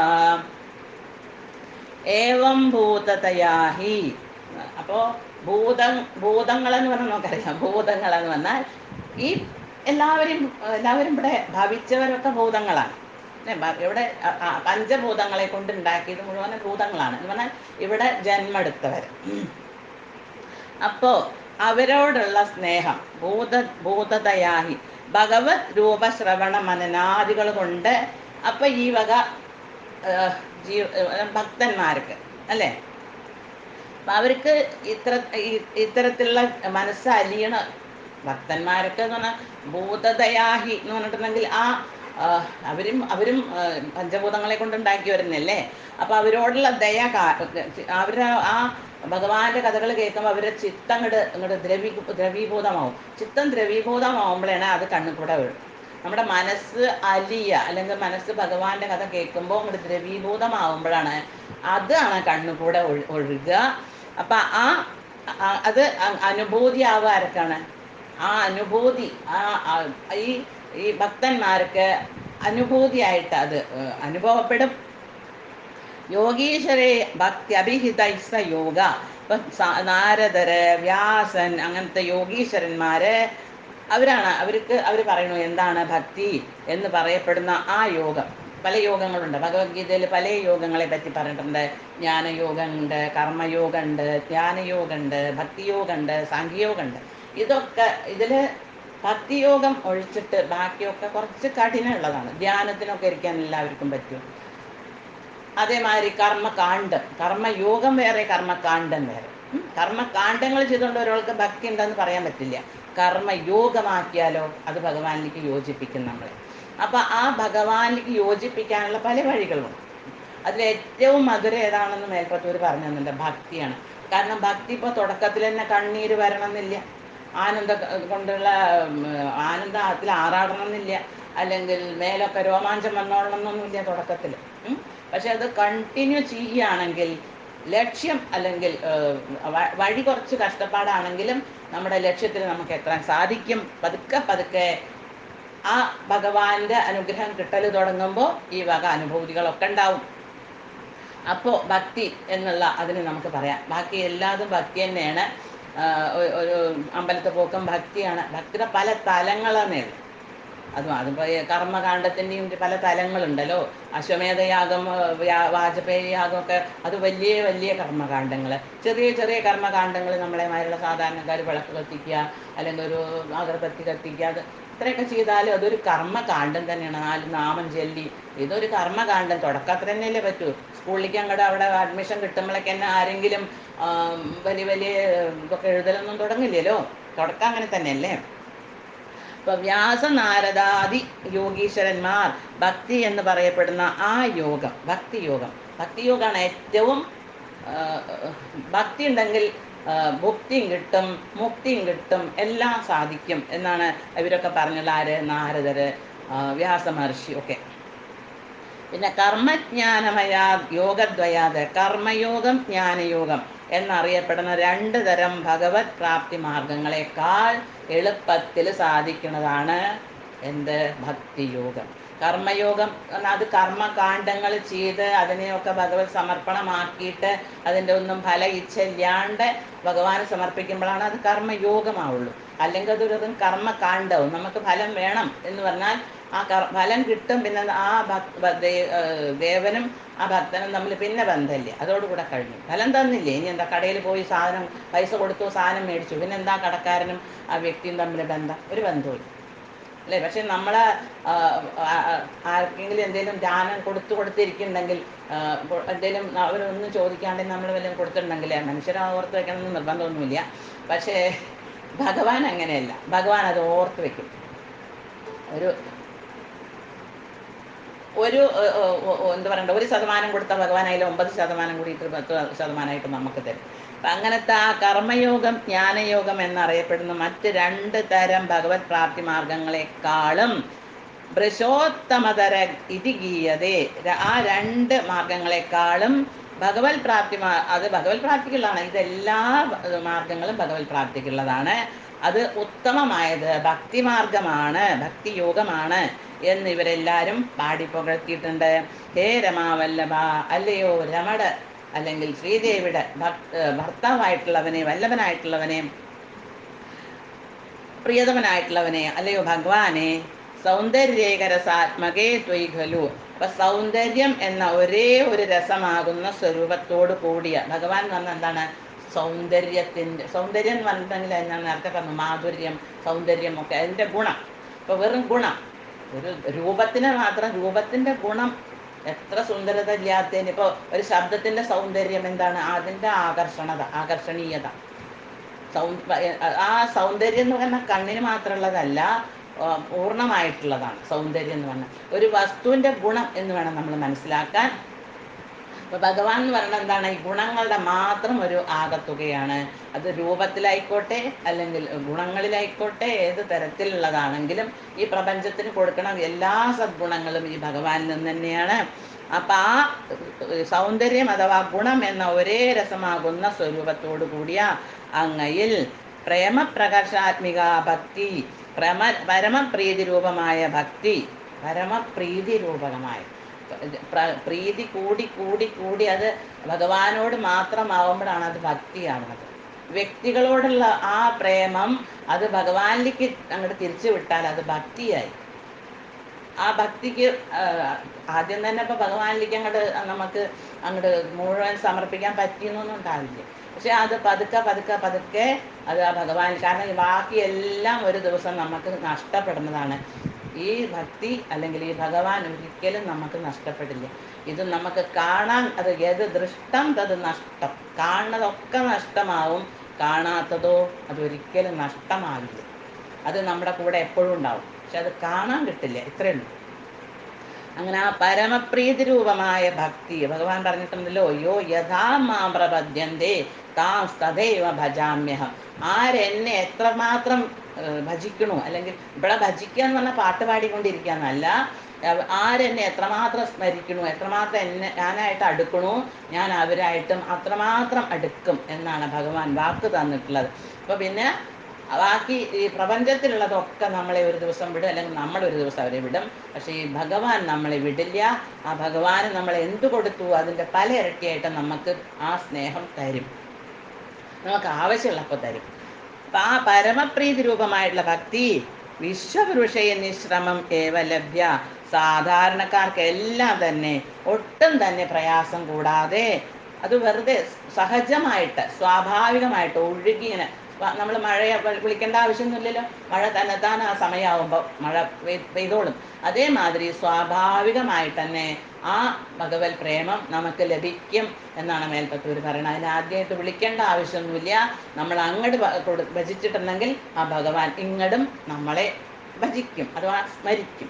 ഏവം ഭൂതതയാഹി അപ്പോൾ ഭൂതം ഭൂതങ്ങളെന്ന് പറഞ്ഞാൽ നമുക്കറിയാം ഭൂതങ്ങളെന്ന് പറഞ്ഞാൽ ഈ എല്ലാവരും എല്ലാവരും ഇവിടെ ഭവിച്ചവരൊക്കെ ഭൂതങ്ങളാണ് അല്ലേ? ഭ- ഇവിടെ അ- ആ പഞ്ചഭൂതങ്ങളെ കൊണ്ട് ഉണ്ടാക്കിയത് മുഴുവൻ ഭൂതങ്ങളാണ് എന്ന് പറഞ്ഞാൽ ഇവിടെ ജന്മെടുത്തവർ അപ്പോൾ അവരോടുള്ള സ്നേഹം ഭൂത ഭൂതതയാഹി ഭഗവത് രൂപശ്രവണ മനനാദികൾ കൊണ്ട് അപ്പം ഈ വക ഏഹ്, ജീ ഏഹ്, ഭക്തന്മാർക്ക് അല്ലേ അപ്പം അവർക്ക് ഇത്ര ഈ- ഇത്തരത്തിലുള്ള മനസ്സ് അലിയണ ഭക്തന്മാരൊക്കെ എന്ന് പറഞ്ഞാൽ ഭൂതദയാഹി എന്ന് പറഞ്ഞിട്ടുണ്ടെങ്കിൽ ആ ആ, അവരും അവരും ആ, പഞ്ചഭൂതങ്ങളെ കൊണ്ട് ഉണ്ടാക്കിയവരെന്നല്ലേ അപ്പം അവരോടുള്ള ദയ കാ- അവരുടെ ആ ഭഗവാന്റെ കഥകൾ കേൾക്കുമ്പോൾ അവരുടെ ചിത്തം ഇങ്ങോട്ട് ഇങ്ങോട്ട് ദ്രവീ ദ്രവീഭൂതമാവും ചിത്തം ദ്രവീഭൂതമാവുമ്പോഴാണ് അത് കണ്ണിൽ കൂടെ വീഴും നമ്മുടെ മനസ്സ് അലിയ അല്ലെങ്കിൽ മനസ്സ് ഭഗവാന്റെ കഥ കേൾക്കുമ്പോൾ ഇങ്ങോട്ട് ദ്രവീഭൂതമാവുമ്പോഴാണ് അതാണ് കണ്ണു കൂടെ ഒഴു- ഒഴുകുക അപ്പം ആ ആ- അത് അ- അനുഭൂതി ആവുക ആർക്കാണ് ആ അനുഭൂതി ആ ആ- ഈ ഈ ഭക്തന്മാർക്ക് അനുഭൂതിയായിട്ട് അത് ഏഹ്, അനുഭവപ്പെടും യോഗീശ്വരെ ഭക്തി അഭിഹിതൈസ യോഗ ഇപ്പം സ- നാരദര് വ്യാസൻ അങ്ങനത്തെ യോഗീശ്വരന്മാര് അവരാണ് അവർക്ക് അവർ പറയുന്നു എന്താണ് ഭക്തി എന്ന് പറയപ്പെടുന്ന ആ യോഗം പല യോഗങ്ങളുണ്ട് ഭഗവത്ഗീതയിൽ പല യോഗങ്ങളെ പറ്റി പറഞ്ഞിട്ടുണ്ട് ജ്ഞാനയോഗമുണ്ട് കർമ്മയോഗമുണ്ട് ധ്യാനയോഗമുണ്ട് ഭക്തിയോഗമുണ്ട് സാഖ്യയോഗമുണ്ട് ഇതൊക്കെ ഇതിൽ ഭക്തിയോഗം ഒഴിച്ചിട്ട് ബാക്കിയൊക്കെ കുറച്ച് കഠിനമുള്ളതാണ് ധ്യാനത്തിനൊക്കെ ഇരിക്കാൻ എല്ലാവർക്കും പറ്റും അതേമാതിരി കർമ്മകാണ്ഡം കർമ്മയോഗം വേറെ കർമ്മകാണ്ഡം വേറെ ഉം. കർമ്മകാണ്ഡങ്ങൾ ചെയ്തുകൊണ്ട് ഒരാൾക്ക് ഭക്തി ഉണ്ടെന്ന് പറയാൻ പറ്റില്ല കർമ്മയോഗമാക്കിയാലോ അത് ഭഗവാനിലേക്ക് യോജിപ്പിക്കും നമ്മളെ അപ്പൊ ആ ഭഗവാനിലേക്ക് യോജിപ്പിക്കാനുള്ള പല വഴികളുണ്ട് അതിൽ ഏറ്റവും മധുരം ഏതാണെന്ന് മേൽപ്പത്തൂർ പറഞ്ഞു തന്നിട്ടുണ്ട് ഭക്തിയാണ് കാരണം ഭക്തി ഇപ്പോൾ തുടക്കത്തിൽ തന്നെ കണ്ണീര് വരണമെന്നില്ല ആനന്ദ കൊണ്ടുള്ള ഉം, ആനന്ദത്തിൽ ആറാടണം എന്നില്ല അല്ലെങ്കിൽ മേലൊക്കെ രോമാഞ്ചം വന്നോളണമെന്നൊന്നുമില്ല തുടക്കത്തിൽ പക്ഷെ അത് കണ്ടിന്യൂ ചെയ്യുകയാണെങ്കിൽ ലക്ഷ്യം അല്ലെങ്കിൽ ഏഹ്, വ- വഴി കുറച്ച് കഷ്ടപ്പാടാണെങ്കിലും നമ്മുടെ ലക്ഷ്യത്തിൽ നമുക്ക് എത്താൻ സാധിക്കും പതുക്കെ പതുക്കെ ആ ഭഗവാന്റെ അനുഗ്രഹം കിട്ടൽ തുടങ്ങുമ്പോൾ ഈ വക അനുഭൂതികളൊക്കെ ഉണ്ടാവും അപ്പോൾ ഭക്തി എന്നുള്ള അതിന് നമുക്ക് പറയാം ബാക്കി എല്ലാതും ഭക്തി തന്നെയാണ് ആ, ഒ- ഒരു അമ്പലത്തിൽ പോക്കും ഭക്തിയാണ് ഭക്തിയുടെ പല തലങ്ങളെന്നേ ഉള്ളൂ അതും അതിപ്പോൾ കർമ്മകാണ്ഡത്തിൻ്റെയും പല തലങ്ങളുണ്ടല്ലോ അശ്വമേധയാഗം ആ, വ്യാ- വാജപേയി യാഗമൊക്കെ അത് വലിയ വലിയ കർമ്മകാണ്ഡങ്ങൾ ചെറിയ ചെറിയ കർമ്മകാണ്ഡങ്ങൾ നമ്മളെ മാതിരിയുള്ള സാധാരണക്കാർ വിളക്ക് കത്തിക്കുക അല്ലെങ്കിൽ ഒരു അഗർബത്തി കത്തിക്കുക അത് ഇത്രയൊക്കെ ചെയ്താലും അതൊരു കർമ്മകാണ്ഡം തന്നെയാണ് നാല് നാമം ചൊല്ലി ഇതൊരു കർമ്മകാണ്ഡം തുടക്കത്തിൽ തന്നെയല്ലേ പറ്റൂ സ്കൂളിലേക്ക് അങ്ങോട്ട് അവിടെ അഡ്മിഷൻ കിട്ടുമ്പോഴേക്ക് തന്നെ ആരെങ്കിലും ആ, വലിയ വലിയ ഇതൊക്കെ എഴുതലൊന്നും തുടങ്ങില്ലല്ലോ തുടക്കം അങ്ങനെ തന്നെയല്ലേ ഇപ്പൊ വ്യാസനാരദാദി യോഗീശ്വരന്മാർ ഭക്തി എന്ന് പറയപ്പെടുന്ന ആ യോഗം ഭക്തി യോഗം ഭക്തി യോഗമാണ് ഏറ്റവും ആ, ഭക്തി ഉണ്ടെങ്കിൽ ആ, ഭുക്തിയും കിട്ടും മുക്തിയും കിട്ടും എല്ലാം സാധിക്കും എന്നാണ് ഇവരൊക്കെ പറഞ്ഞുള്ള ആര് നാരദര് ആ, വ്യാസമഹർഷി ഒക്കെ പിന്നെ കർമ്മജ്ഞാനമയ യോഗദ്വയാത് കർമ്മയോഗം ജ്ഞാനയോഗം എന്നറിയപ്പെടുന്ന രണ്ട് തരം ഭഗവത് പ്രാപ്തി മാർഗങ്ങളെക്കാൾ എളുപ്പത്തിൽ സാധിക്കുന്നതാണ് എന്ത് ഭക്തിയോഗം കർമ്മയോഗം എന്നാൽ അത് കർമ്മകാണ്ഡങ്ങൾ ചെയ്ത് അതിനെയൊക്കെ ഭഗവത് സമർപ്പണമാക്കിയിട്ട് അതിൻ്റെ ഒന്നും ഫല ഇച്ഛ ഇല്ലാണ്ട് ഭഗവാന് സമർപ്പിക്കുമ്പോഴാണ് അത് കർമ്മയോഗമാവുള്ളൂ അല്ലെങ്കിൽ അതൊരു വെറും കർമ്മകാണ്ഡവും നമുക്ക് ഫലം വേണം എന്ന് പറഞ്ഞാൽ ആ കർ ഫലം കിട്ടും പിന്നെ ആ ഭക് ഭ- ദേ- ഏർ ദേവനും ആ ഭക്തനും തമ്മിൽ പിന്നെ ബന്ധമില്ല അതോടുകൂടെ കഴിഞ്ഞു ഫലം തന്നില്ലേ ഇനി എന്താ കടയിൽ പോയി സാധനം പൈസ കൊടുത്തു സാധനം മേടിച്ചു പിന്നെ എന്താ കടക്കാരനും ആ വ്യക്തിയും തമ്മിൽ ബന്ധം ഒരു ബന്ധവും അല്ലേ പക്ഷെ നമ്മളെ ആ, ആ, ആ, ആർക്കെങ്കിലും എന്തെങ്കിലും ദാനം കൊടുത്തു കൊടുത്തിരിക്കുന്നുണ്ടെങ്കിൽ ആ, കൊ- എന്തെങ്കിലും അവരൊന്നും ചോദിക്കാണ്ടെങ്കിൽ നമ്മൾ വല്ലതും കൊടുത്തിട്ടുണ്ടെങ്കിൽ മനുഷ്യരെ ഓർത്ത് വെക്കണമെന്ന് നിർബന്ധമൊന്നുമില്ല പക്ഷേ ഭഗവാൻ അങ്ങനെയല്ല ഭഗവാൻ അത് ഓർത്ത് വെക്കും ഒരു ഒരു ഏർ, ഏർ, ഏർ, എന്താ പറയണ്ട ഒരു ശതമാനം കൊടുത്ത ഭഗവാൻ അതിൽ ഒമ്പത് ശതമാനം കൂടിയിട്ട് പത്ത് ശതമാനമായിട്ട് നമുക്ക് തരും അപ്പൊ അങ്ങനത്തെ ആ കർമ്മയോഗം ജ്ഞാനയോഗം എന്നറിയപ്പെടുന്ന മറ്റ് രണ്ട് തരം ഭഗവത് പ്രാപ്തി മാർഗങ്ങളെക്കാളും വൃഷോത്തമതര ഇതി ഗീയതേ ര- ആ രണ്ട് മാർഗങ്ങളെക്കാളും ഭഗവത് പ്രാപ്തി മാ- അത് ഭഗവത് പ്രാപ്തിക്കുള്ളതാണ് ഇതെല്ലാ ഭ- മാർഗങ്ങളും ഭഗവത് പ്രാപ്തിക്കുള്ളതാണ് അത് ഉത്തമമായത് ഭക്തി മാർഗമാണ് ഭക്തി യോഗമാണ് എന്ന് ഇവരെല്ലാവരും പാടി പുകഴ്ത്തിയിട്ടുണ്ട് ഹേ രമാവല്ലഭ അല്ലയോ രമണ അല്ലെങ്കിൽ ശ്രീദേവിയുടെ ഭക്- ഏർ ഭർത്താവായിട്ടുള്ളവനെ വല്ലഭനായിട്ടുള്ളവനെ പ്രിയതമനായിട്ടുള്ളവനെ അല്ലയോ ഭഗവാനെ സൗന്ദര്യേകരസാത്മകേ ത്വയി ഖലു അപ്പൊ സൗന്ദര്യം എന്ന ഒരേ ഒരു രസമാകുന്ന സ്വരൂപത്തോട് കൂടിയ ഭഗവാൻ എന്ന് പറഞ്ഞാൽ എന്താണ് സൗന്ദര്യത്തിന്റെ സൗന്ദര്യം എന്ന് പറഞ്ഞിട്ടുണ്ടെങ്കിൽ ഞാൻ നേരത്തെ പറഞ്ഞു മാധുര്യം സൗന്ദര്യം ഒക്കെ അതിന്റെ ഗുണം ഇപ്പൊ വെറും ഗുണം ഒരു രൂപത്തിന് മാത്രം രൂപത്തിന്റെ ഗുണം എത്ര സുന്ദരത ഇല്ലാത്തതിന് ഇപ്പൊ ഒരു ശബ്ദത്തിന്റെ സൗന്ദര്യം എന്താണ് അതിന്റെ ആകർഷണത ആകർഷണീയത സൗ- ആ സൗന്ദര്യം എന്ന് പറഞ്ഞാൽ കണ്ണിന് മാത്രമുള്ളതല്ല ആ, പൂർണ്ണമായിട്ടുള്ളതാണ് സൗന്ദര്യം എന്ന് പറഞ്ഞാൽ ഒരു വസ്തുവിന്റെ ഗുണം എന്ന് വേണം നമ്മൾ മനസ്സിലാക്കാൻ അപ്പൊ ഭഗവാൻ എന്ന് പറയുന്നത് എന്താണ് ഈ ഗുണങ്ങളുടെ മാത്രം ഒരു ആകത്തുകയാണ് അത് രൂപത്തിലായിക്കോട്ടെ അല്ലെങ്കിൽ ഗുണങ്ങളിലായിക്കോട്ടെ ഏത് തരത്തിലുള്ളതാണെങ്കിലും ഈ പ്രപഞ്ചത്തിന് കൊടുക്കണം എല്ലാ സദ്ഗുണങ്ങളും ഈ ഭഗവാനിൽ നിന്ന് തന്നെയാണ് അപ്പൊ ആ ഏർ, സൗന്ദര്യം അഥവാ ഗുണം എന്ന ഒരേ രസമാകുന്ന സ്വരൂപത്തോടു കൂടിയ അങ്ങയിൽ പ്രേമപ്രകാശാത്മിക ഭക്തി പ്രമ പരമപ്രീതി രൂപമായ ഭക്തി പരമപ്രീതി രൂപകമായ പ്ര- പ്രീതി കൂടി കൂടി കൂടി അത് ഭഗവാനോട് മാത്രമാവുമ്പോഴാണ് അത് ഭക്തിയാവുന്നത് വ്യക്തികളോടുള്ള ആ പ്രേമം അത് ഭഗവാനിലേക്ക് അങ്ങോട്ട് തിരിച്ചു വിട്ടാൽ അത് ഭക്തിയായി ആ ഭക്തിക്ക് ആ, ആദ്യം തന്നെ ഇപ്പൊ ഭഗവാനിലേക്ക് അങ്ങോട്ട് നമുക്ക് അങ്ങോട്ട് മുഴുവൻ സമർപ്പിക്കാൻ പറ്റിയെന്നൊന്നും ഉണ്ടാവില്ല പക്ഷെ അത് പതുക്കെ പതുക്കെ പതുക്കെ അത് ആ ഭഗവാൻ കാരണം ഈ ബാക്കിയെല്ലാം ഒരു ദിവസം നമുക്ക് നഷ്ടപ്പെടുന്നതാണ് ഈ ഭക്തി അല്ലെങ്കിൽ ഈ ഭഗവാൻ ഒരിക്കലും നമുക്ക് നഷ്ടപ്പെടില്ല ഇത് നമുക്ക് കാണാൻ അത് ഏത് ദൃഷ്ടം തത് നഷ്ടം കാണുന്നതൊക്കെ നഷ്ടമാവും കാണാത്തതോ അതൊരിക്കലും നഷ്ടമാവില്ല അത് നമ്മുടെ കൂടെ എപ്പോഴും ഉണ്ടാവും പക്ഷെ അത് കാണാൻ കിട്ടില്ല ഇത്രയേ ഉള്ളൂ അങ്ങനെ ആ പരമപ്രീതി രൂപമായ ഭക്തി ഭഗവാൻ പറഞ്ഞിട്ടുണ്ടല്ലോ യോ യഥാ മാം പ്രപദ്യന്തേ താം തഥൈവ ഭജാമ്യഹം ആരെന്നെ എത്രമാത്രം ഏർ, ഭജിക്കണു അല്ലെങ്കിൽ ഇവിടെ ഭജിക്കുക എന്ന് പറഞ്ഞാൽ പാട്ട് പാടിക്കൊണ്ടിരിക്കുക എന്നല്ല അവ- ആരെന്നെ എത്രമാത്രം സ്മരിക്കണു എത്രമാത്രം എന്നെ ഞാനായിട്ട് അടുക്കണു ഞാൻ അവരായിട്ടും അത്രമാത്രം അടുക്കും എന്നാണ് ഭഗവാൻ വാക്ക് തന്നിട്ടുള്ളത് അപ്പൊ പിന്നെ ബാക്കി ഈ പ്രപഞ്ചത്തിലുള്ളതൊക്കെ നമ്മളെ ഒരു ദിവസം വിടും അല്ലെങ്കിൽ നമ്മൾ ഒരു ദിവസം അവരെ വിടും പക്ഷേ ഈ ഭഗവാൻ നമ്മളെ വിടില്ല ആ ഭഗവാന് നമ്മൾ എന്ത് കൊടുത്തു അതിൻ്റെ പല ഇരട്ടിയായിട്ട് നമുക്ക് ആ സ്നേഹം തരും നമുക്ക് ആവശ്യമുള്ളപ്പോൾ തരും അപ്പം ആ പരമപ്രീതി രൂപമായിട്ടുള്ള ഭക്തി വിശ്വപുരുഷയ നിശ്രമം ഏവ ലഭ്യ സാധാരണക്കാർക്ക് എല്ലാം തന്നെ ഒട്ടും തന്നെ പ്രയാസം കൂടാതെ അത് വെറുതെ സഹജമായിട്ട് സ്വാഭാവികമായിട്ട് ഒഴുകിങ്ങനെ നമ്മൾ മഴയെ വി- വിളിക്കേണ്ട ആവശ്യമൊന്നുമില്ലല്ലോ മഴ തന്നെത്താൻ ആ സമയമാകുമ്പോൾ മഴ പെയ്- പെയ്തോളും അതേമാതിരി സ്വാഭാവികമായിട്ട് തന്നെ ആ ഭഗവത് പ്രേമം നമുക്ക് ലഭിക്കും എന്നാണ് മേൽപ്പത്തൂർ പറയുന്നത് അതിന് ആദ്യമായിട്ട് വിളിക്കേണ്ട ആവശ്യമൊന്നുമില്ല നമ്മൾ അങ്ങോട്ട് ഭ- കൊടു- ഭജിച്ചിട്ടുണ്ടെങ്കിൽ ആ ഭഗവാൻ ഇങ്ങടും നമ്മളെ ഭജിക്കും അഥവാ സ്മരിക്കും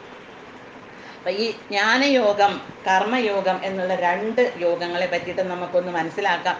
അപ്പൊ ഈ ജ്ഞാനയോഗം കർമ്മയോഗം എന്നുള്ള രണ്ട് യോഗങ്ങളെ പറ്റിയിട്ട് നമുക്കൊന്ന് മനസ്സിലാക്കാം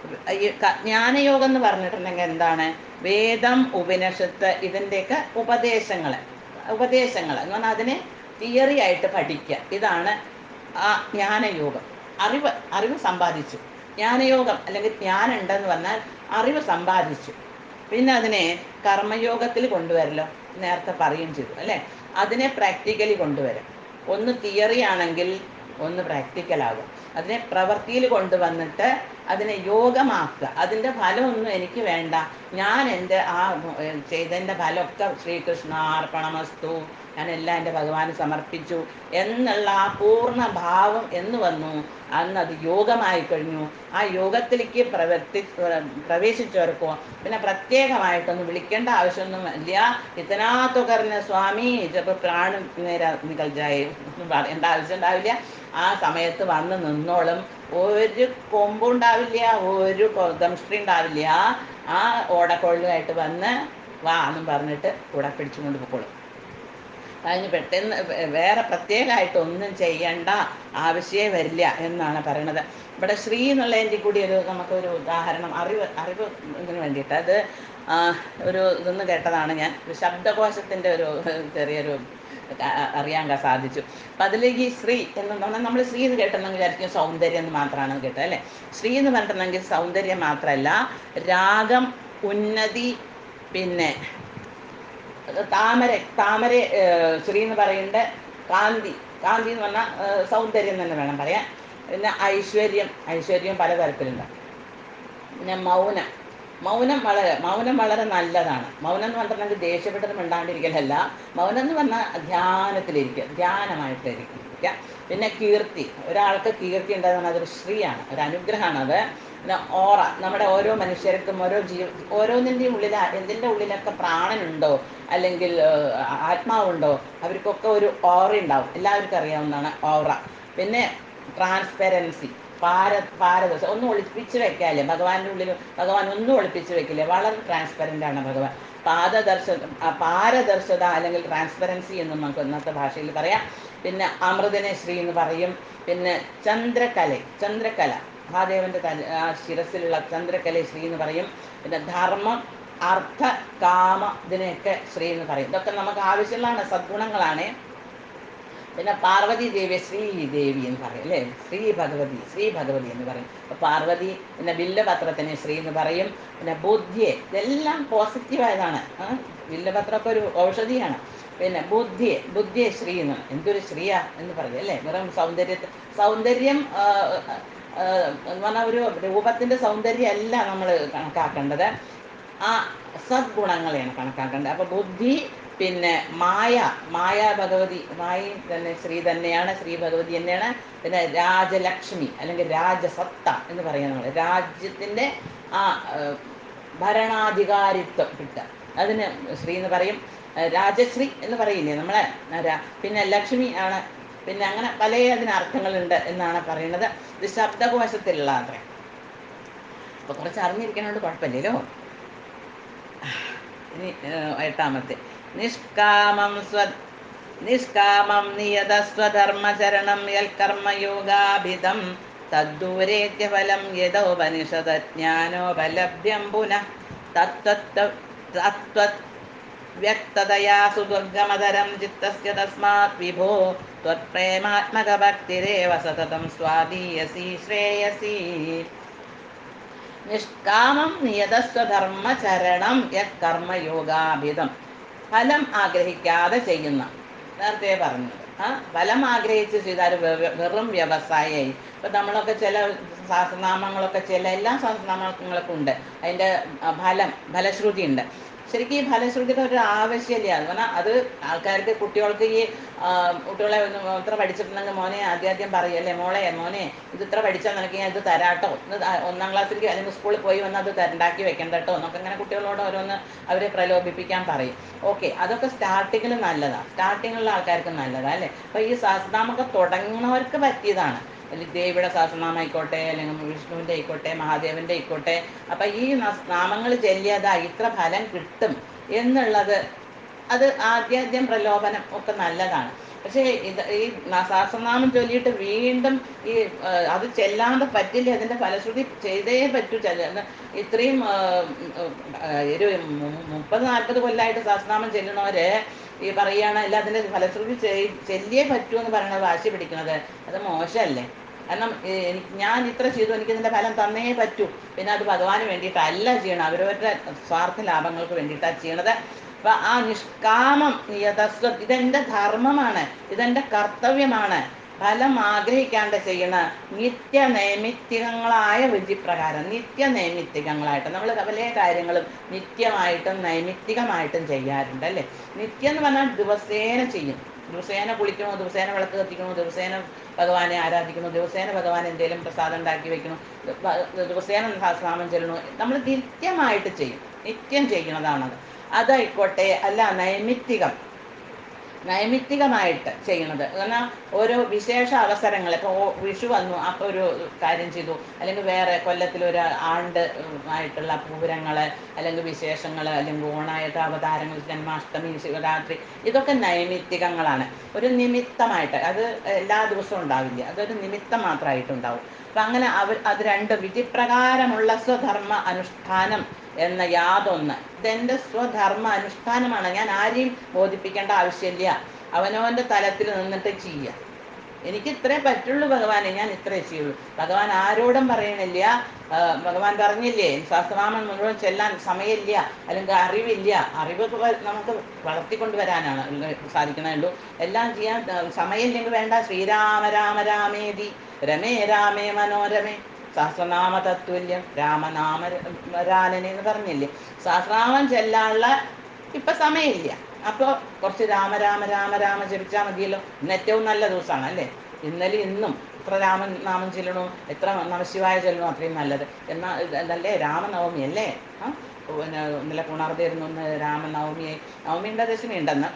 ഈ ക- ജ്ഞാനയോഗം എന്ന് പറഞ്ഞിട്ടുണ്ടെങ്കിൽ എന്താണ് വേദം ഉപനിഷത്ത് ഇതിൻ്റെയൊക്കെ ഉപദേശങ്ങൾ ഉപദേശങ്ങൾ എന്ന് പറഞ്ഞാൽ അതിനെ തിയറി ആയിട്ട് പഠിക്കുക ഇതാണ് ആ ജ്ഞാനയോഗം അറിവ് അറിവ് സമ്പാദിച്ചു ജ്ഞാനയോഗം അല്ലെങ്കിൽ ജ്ഞാനം ഉണ്ടെന്ന് പറഞ്ഞാൽ അറിവ് സമ്പാദിച്ചു പിന്നെ അതിനെ കർമ്മയോഗത്തിൽ കൊണ്ടുവരല്ലോ നേരത്തെ പറയുകയും ചെയ്തു അല്ലേ അതിനെ പ്രാക്ടിക്കലി കൊണ്ടുവരാം ഒന്ന് തിയറി ആണെങ്കിൽ ഒന്ന് പ്രാക്ടിക്കൽ ആകും അതിനെ പ്രവൃത്തിയിൽ കൊണ്ടുവന്നിട്ട് അതിനെ യോഗമാക്കുക അതിൻ്റെ ഫലമൊന്നും എനിക്ക് വേണ്ട ഞാൻ എൻ്റെ ആ ഏർ ചെയ്തതിൻ്റെ ഫലമൊക്കെ ശ്രീകൃഷ്ണ അർപ്പണമസ്തു ഞാൻ എല്ലാം എൻ്റെ ഭഗവാന് സമർപ്പിച്ചു എന്നുള്ള ആ പൂർണ്ണ ഭാവം എന്ന് വന്നു അന്ന് അത് യോഗമായി കഴിഞ്ഞു ആ യോഗത്തിലേക്ക് പ്രവർത്തി പ്രവേശിച്ചവർക്കോ പിന്നെ പ്രത്യേകമായിട്ടൊന്നും വിളിക്കേണ്ട ആവശ്യമൊന്നും ഇല്ല ഇത്തനാത്തു കറിഞ്ഞ സ്വാമി ചിലപ്പോൾ പ്രാണൻ നേരെ നികൾ ജായ ഒന്നും പറയേണ്ട ആവശ്യം ഉണ്ടാവില്ല ആ സമയത്ത് വന്ന് നിന്നോളും ഒരു കൊമ്പുണ്ടാവില്ല ഒരു ദംഷ്ടി ഉണ്ടാവില്ല ആ ഓടക്കൊള്ളുമായിട്ട് വന്ന് വാ എന്നും പറഞ്ഞിട്ട് കൂടെ പിടിച്ചുകൊണ്ട് പോയിക്കോളും അതിന് പെട്ടെന്ന് വേ- വേറെ പ്രത്യേകമായിട്ട് ഒന്നും ചെയ്യണ്ട ആവശ്യമേ വരില്ല എന്നാണ് പറയണത് ഇവിടെ ശ്രീ എന്നുള്ളതിൻ്റെ കൂടി ഒരു നമുക്കൊരു ഉദാഹരണം അറിവ് അറിവ് ഇതിന് വേണ്ടിയിട്ട് അത് ആ, ഒരു ഇതൊന്ന് കേട്ടതാണ് ഞാൻ ഒരു ശബ്ദകോശത്തിൻ്റെ ഒരു ചെറിയൊരു അ- അറിയാൻ ക- സാധിച്ചു അപ്പം അതിലേക്ക് ഈ ശ്രീ എന്ന് പറഞ്ഞാൽ നമ്മൾ ശ്രീ എന്ന് കേട്ടെന്നെങ്കിൽ വിചാരിക്കും സൗന്ദര്യം എന്ന് മാത്രമാണ് കേട്ടത് അല്ലേ ശ്രീ എന്ന് പറഞ്ഞിട്ടുണ്ടെങ്കിൽ സൗന്ദര്യം മാത്രമല്ല രാഗം ഉന്നതി പിന്നെ അത് താമര താമര ഏർ, ശ്രീ എന്ന് പറയുന്നത് കാന്തി കാന്തി എന്ന് പറഞ്ഞാൽ ഏർ, സൗന്ദര്യം തന്നെ വേണം പറയാൻ പിന്നെ ഐശ്വര്യം ഐശ്വര്യം പലതരത്തിലുണ്ട് പിന്നെ മൗനം മൗനം വളരെ മൗനം വളരെ നല്ലതാണ് മൗനം എന്ന് പറഞ്ഞിട്ടുണ്ടെങ്കിൽ ദേഷ്യപ്പെട്ടത് മിണ്ടാണ്ടിരിക്കലല്ല മൗനം എന്ന് പറഞ്ഞാൽ ധ്യാനത്തിലിരിക്കുക ധ്യാനമായിട്ട് ഇരിക്കുക പിന്നെ കീർത്തി ഒരാൾക്ക് കീർത്തി ഉണ്ടാകുന്ന അതൊരു ശ്രീയാണ് ഒരു അനുഗ്രഹമാണ് അത് പിന്നെ ഓറ നമ്മുടെ ഓരോ മനുഷ്യർക്കും ഓരോ ജീവ ഓരോന്നിൻ്റെയും ഉള്ളിൽ എന്തിൻ്റെ ഉള്ളിലൊക്കെ പ്രാണനുണ്ടോ അല്ലെങ്കിൽ ഏഹ്, ആത്മാവുണ്ടോ അവർക്കൊക്കെ ഒരു ഓറ ഉണ്ടാവും എല്ലാവർക്കും അറിയാവുന്നതാണ് ഓറ പിന്നെ ട്രാൻസ്പെറൻസി പാര പാരദർശം ഒന്നും ഒളിപ്പിച്ച് വെക്കാല്ലേ ഭഗവാന്റെ ഉള്ളിൽ ഭഗവാൻ ഒന്നും ഒളിപ്പിച്ച് വെക്കില്ല വളരെ ട്രാൻസ്പെറൻ്റ് ആണ് ഭഗവാൻ പാദദർശ ആ പാരദർശത അല്ലെങ്കിൽ ട്രാൻസ്പെറൻസി എന്നും നമുക്ക് ഇന്നത്തെ ഭാഷയിൽ പറയാം പിന്നെ അമൃതനെ ശ്രീ എന്ന് പറയും പിന്നെ ചന്ദ്രകല ചന്ദ്രകല മഹാദേവന്റെ തല ആ ശിരസിലുള്ള ചന്ദ്രകല ശ്രീ എന്ന് പറയും പിന്നെ ധർമ്മം അർത്ഥ കാമ ഇതിനെയൊക്കെ ശ്രീ എന്ന് പറയും ഇതൊക്കെ നമുക്ക് ആവശ്യമുള്ളതാണ് സദ്ഗുണങ്ങളാണ് പിന്നെ പാർവതി ദേവി ശ്രീദേവി എന്ന് പറയും അല്ലേ ശ്രീ ഭഗവതി ശ്രീ ഭഗവതി എന്ന് പറയും അപ്പൊ പാർവതി പിന്നെ ബില്ലപത്രത്തിന് ശ്രീ എന്ന് പറയും പിന്നെ ബുദ്ധിയെ ഇതെല്ലാം പോസിറ്റീവായതാണ് ആ? ബില്ലപത്രമൊക്കെ ഒരു ഔഷധിയാണ് പിന്നെ ബുദ്ധിയെ ബുദ്ധിയെ ശ്രീ എന്ന് എന്തൊരു ശ്രീയാ എന്ന് പറയും അല്ലേ വെറും സൗന്ദര്യത്തെ സൗന്ദര്യം ആ, ആ, എന്ന് പറഞ്ഞാൽ ഒരു രൂപത്തിന്റെ സൗന്ദര്യം അല്ല നമ്മൾ കണക്കാക്കേണ്ടത് ആ സദ്ഗുണങ്ങളെയാണ് കണക്കാക്കേണ്ടത് അപ്പൊ ബുദ്ധി പിന്നെ മായ മായ ഭഗവതി മായയും തന്നെ ശ്രീ തന്നെയാണ് ശ്രീ ഭഗവതി തന്നെയാണ് പിന്നെ രാജലക്ഷ്മി അല്ലെങ്കിൽ രാജസത്ത എന്ന് പറയാം നമ്മൾ രാജ്യത്തിൻ്റെ ആ ഏഹ്, ഭരണാധികാരിത്വം കിട്ടുക അതിന് ശ്രീ എന്ന് പറയും ഏഹ്, രാജശ്രീ എന്ന് പറയില്ലേ നമ്മളെ ആ രാ- പിന്നെ ലക്ഷ്മി ആണ് പിന്നെ അങ്ങനെ പല അതിന് അർത്ഥങ്ങളുണ്ട് എന്നാണ് പറയുന്നത് ഇത് ശബ്ദകോശത്തിലുള്ള അത്രേ അപ്പൊ കുറച്ച് അറിഞ്ഞിരിക്കണോണ്ട് കുഴപ്പമില്ലല്ലോ ഇനി ഏഹ്, എട്ടാമത്തെ നിഷ്കാമം സ്വ നിഷ്കാമം നിയത സ്വധർമ്മചരണം യൽക്കർമ്മയോഗാഭിതം തദ്ദൂരേത്യ ഫലം യഥോപനിഷതജ്ഞാനോപലഭ്യം പുനഃ തത്വത്വ തത്വത് വ്യക്തതയാ സുദുർഗമതരം ചിത്തസ്യ തസ്മാത് വിഭോ ത്വത്പ്രേമാത്മകഭക്തിരേവ സതതം സ്വാദീയസി ശ്രേയസി നിഷ്കാമം നിയതസ്വധർമ്മചരണം യത് കർമ്മയോഗാഭിതം ഫലം ആഗ്രഹിക്കാതെ ചെയ്യുന്ന നേരത്തെ പറഞ്ഞത് ആ ഫലം ആഗ്രഹിച്ച് ചെയ്താൽ വെ- വെറും വ്യവസായമായി ഇപ്പം നമ്മളൊക്കെ ചില സഹസ്രനാമങ്ങളൊക്കെ ചില എല്ലാ സഹസ്രനാമങ്ങളൊക്കെ ഉണ്ട് അതിൻ്റെ ആ, ഫലം ഫലശ്രുതി ഉണ്ട് ശരിക്കും ഈ ഫലശ്രുതിയുടെ ഒരു ആവശ്യമില്ല അത് പറഞ്ഞാൽ അത് ആൾക്കാർക്ക് കുട്ടികൾക്ക് ഈ ആ, കുട്ടികളെ ഒന്ന് ഇത്ര പഠിച്ചിട്ടുണ്ടെങ്കിൽ മോനെ ആദ്യാദ്യം പറയും അല്ലേ മോളെ മോനെ ഇത് ഇത്ര പഠിച്ചാൽ നിനക്ക് ഞാൻ ഇത് തരാട്ടോ ഇത് ആ ഒന്നാം ക്ലാസ്സിലേക്ക് അല്ലെങ്കിൽ സ്കൂളിൽ പോയി വന്ന് അത് തരണ്ടാക്കി വെക്കണ്ട കേട്ടോ എന്നൊക്കെ ഇങ്ങനെ കുട്ടികളോട് ഓരോന്ന് അവരെ പ്രലോഭിപ്പിക്കാൻ പറയും ഓക്കെ അതൊക്കെ സ്റ്റാർട്ടിങ്ങിൽ നല്ലതാണ് സ്റ്റാർട്ടിങ്ങിലുള്ള ആൾക്കാർക്ക് നല്ലതാണ് അല്ലേ അപ്പോൾ ഈ സഹസ്രനാമൊക്കെ തുടങ്ങുന്നവർക്ക് പറ്റിയതാണ് അല്ലെങ്കിൽ ദേവിയുടെ സഹസ്രനാമം ആയിക്കോട്ടെ അല്ലെങ്കിൽ വിഷ്ണുവിൻ്റെ ആയിക്കോട്ടെ മഹാദേവൻ്റെ ആയിക്കോട്ടെ അപ്പം ഈ നാമങ്ങൾ ചൊല്ലിയതാ ഇത്ര ഫലം കിട്ടും എന്നുള്ളത് അത് ആദ്യാദ്യം പ്രലോഭനം ഒക്കെ നല്ലതാണ് പക്ഷേ ഇത് ഈ ന- സഹസ്രനാമം ചൊല്ലിയിട്ട് വീണ്ടും ഈ ആ, അത് ചെല്ലാതെ പറ്റില്ല അതിൻ്റെ ഫലശ്രുതി ചെയ്തേ പറ്റൂ ചെല്ല ഇത്രയും ആ, ഉം, ആ, ഒരു മു- മുപ്പത് നാൽപ്പത് കൊല്ലമായിട്ട് സഹസ്രനാമം ചെല്ലുന്നവര് ഈ പറയുകയാണ് അല്ല അതിൻ്റെ ഫലശ്രുതി ചെയ്- ചെല്ലിയേ പറ്റൂ എന്ന് പറയുന്നത് വാശി പിടിക്കുന്നത് അത് മോശമല്ലേ കാരണം ഏ, എനിക്ക് ഞാൻ ഇത്ര ചെയ്തു എനിക്ക് ഇതിൻ്റെ ഫലം തന്നേ പറ്റൂ പിന്നെ അത് ഭഗവാന് വേണ്ടിയിട്ടല്ല ചെയ്യണം അവരവരുടെ സ്വാർത്ഥ ലാഭങ്ങൾക്ക് വേണ്ടിയിട്ടാണ് ചെയ്യണത് അപ്പൊ ആ നിഷ്കാമം യഥസ്വ ഇതെന്റെ ധർമ്മമാണ് ഇതെന്റെ കർത്തവ്യമാണ് ഫലം ആഗ്രഹിക്കാണ്ട് ചെയ്യണ നിത്യ നൈമിത്തികങ്ങളായ വിധിപ്രകാരം നിത്യ നൈമിത്തികങ്ങളായിട്ട് നമ്മൾ പല കാര്യങ്ങളും നിത്യമായിട്ടും നൈമിത്തികമായിട്ടും ചെയ്യാറുണ്ട് അല്ലേ നിത്യം എന്ന് പറഞ്ഞാൽ ദിവസേന ചെയ്യും ദിവസേന കുളിക്കണോ ദിവസേന വിളക്ക് കത്തിക്കണോ ദിവസേന ഭഗവാനെ ആരാധിക്കണോ ദിവസേന ഭഗവാൻ എന്തെങ്കിലും പ്രസാദം ഉണ്ടാക്കി വെക്കണോ ദ- ദിവസേന സഹസ്രനാമം ചെല്ലണോ നമ്മൾ നിത്യമായിട്ട് ചെയ്യും നിത്യം ചെയ്യണതാണത് അതായിക്കോട്ടെ അല്ല നൈമിത്തികം നൈമിത്തികമായിട്ട് ചെയ്യണത് കാരണം ഓരോ വിശേഷ അവസരങ്ങൾ ഇപ്പോൾ വിഷു വന്നു അപ്പോൾ ഒരു കാര്യം ചെയ്തു അല്ലെങ്കിൽ വേറെ കൊല്ലത്തിൽ ഒരു ആണ്ട് ആയിട്ടുള്ള പൂരങ്ങൾ അല്ലെങ്കിൽ വിശേഷങ്ങൾ അല്ലെങ്കിൽ ഓണായിട്ട് അവതാരങ്ങൾ ജന്മാഷ്ടമി ശിവരാത്രി ഇതൊക്കെ നൈമിത്തികങ്ങളാണ് ഒരു നിമിത്തമായിട്ട് അത് എല്ലാ ദിവസവും ഉണ്ടാവില്ല അതൊരു നിമിത്തം മാത്രമായിട്ടുണ്ടാവും അപ്പം അങ്ങനെ അവർ അത് രണ്ട് വിധിപ്രകാരമുള്ള സ്വധർമ്മ അനുഷ്ഠാനം എന്ന യാതൊന്ന് ഇതെൻ്റെ സ്വധർമ്മ അനുഷ്ഠാനമാണ് ഞാൻ ആരെയും ബോധിപ്പിക്കേണ്ട ആവശ്യമില്ല അവനവൻ്റെ തലത്തിൽ നിന്നിട്ട് ചെയ്യുക എനിക്ക് ഇത്രേ പറ്റുള്ളൂ ഭഗവാനെ ഞാൻ ഇത്രേ ചെയ്യുള്ളൂ ഭഗവാൻ ആരോടും പറയണില്ല ആ, ഭഗവാൻ പറഞ്ഞില്ലേ സഹസ്രനാമം മുഴുവൻ ചെല്ലാൻ സമയമില്ല അല്ലെങ്കിൽ അറിവില്ല അറിവ് വ- നമുക്ക് വളർത്തിക്കൊണ്ടുവരാനാണ് സാധിക്കണേ ഉള്ളൂ എല്ലാം ചെയ്യാൻ ആ, സമയമില്ലെങ്കിൽ വേണ്ട ശ്രീരാമ രാമ രാമേതി രമേ രാമേ മനോരമേ സഹസ്രനാമ തത്തുല്യം രാമനാമ രാനനെ എന്ന് പറഞ്ഞില്ലേ സഹസ്രനാമം ചെല്ലാനുള്ള ഇപ്പൊ സമയമില്ല അപ്പോൾ കുറച്ച് രാമ രാമ രാമ രാമ ജപിച്ചാൽ മതിയല്ലോ ഇന്ന് ഏറ്റവും നല്ല ദിവസമാണ് അല്ലേ ഇന്നലെ ഇന്നും എത്ര രാമൻ നാമം ചെല്ലണോ എത്ര നമശിവായ ചെല്ലണോ അത്രയും നല്ലത് എന്നാ ഇതല്ലേ രാമനവമി അല്ലേ ആ പിന്നെ ഇന്നലെ പുണർന്നിരുന്നു ഇന്ന് രാമനവമി നവമിയുടെ ദശമി ഉണ്ടെന്ന്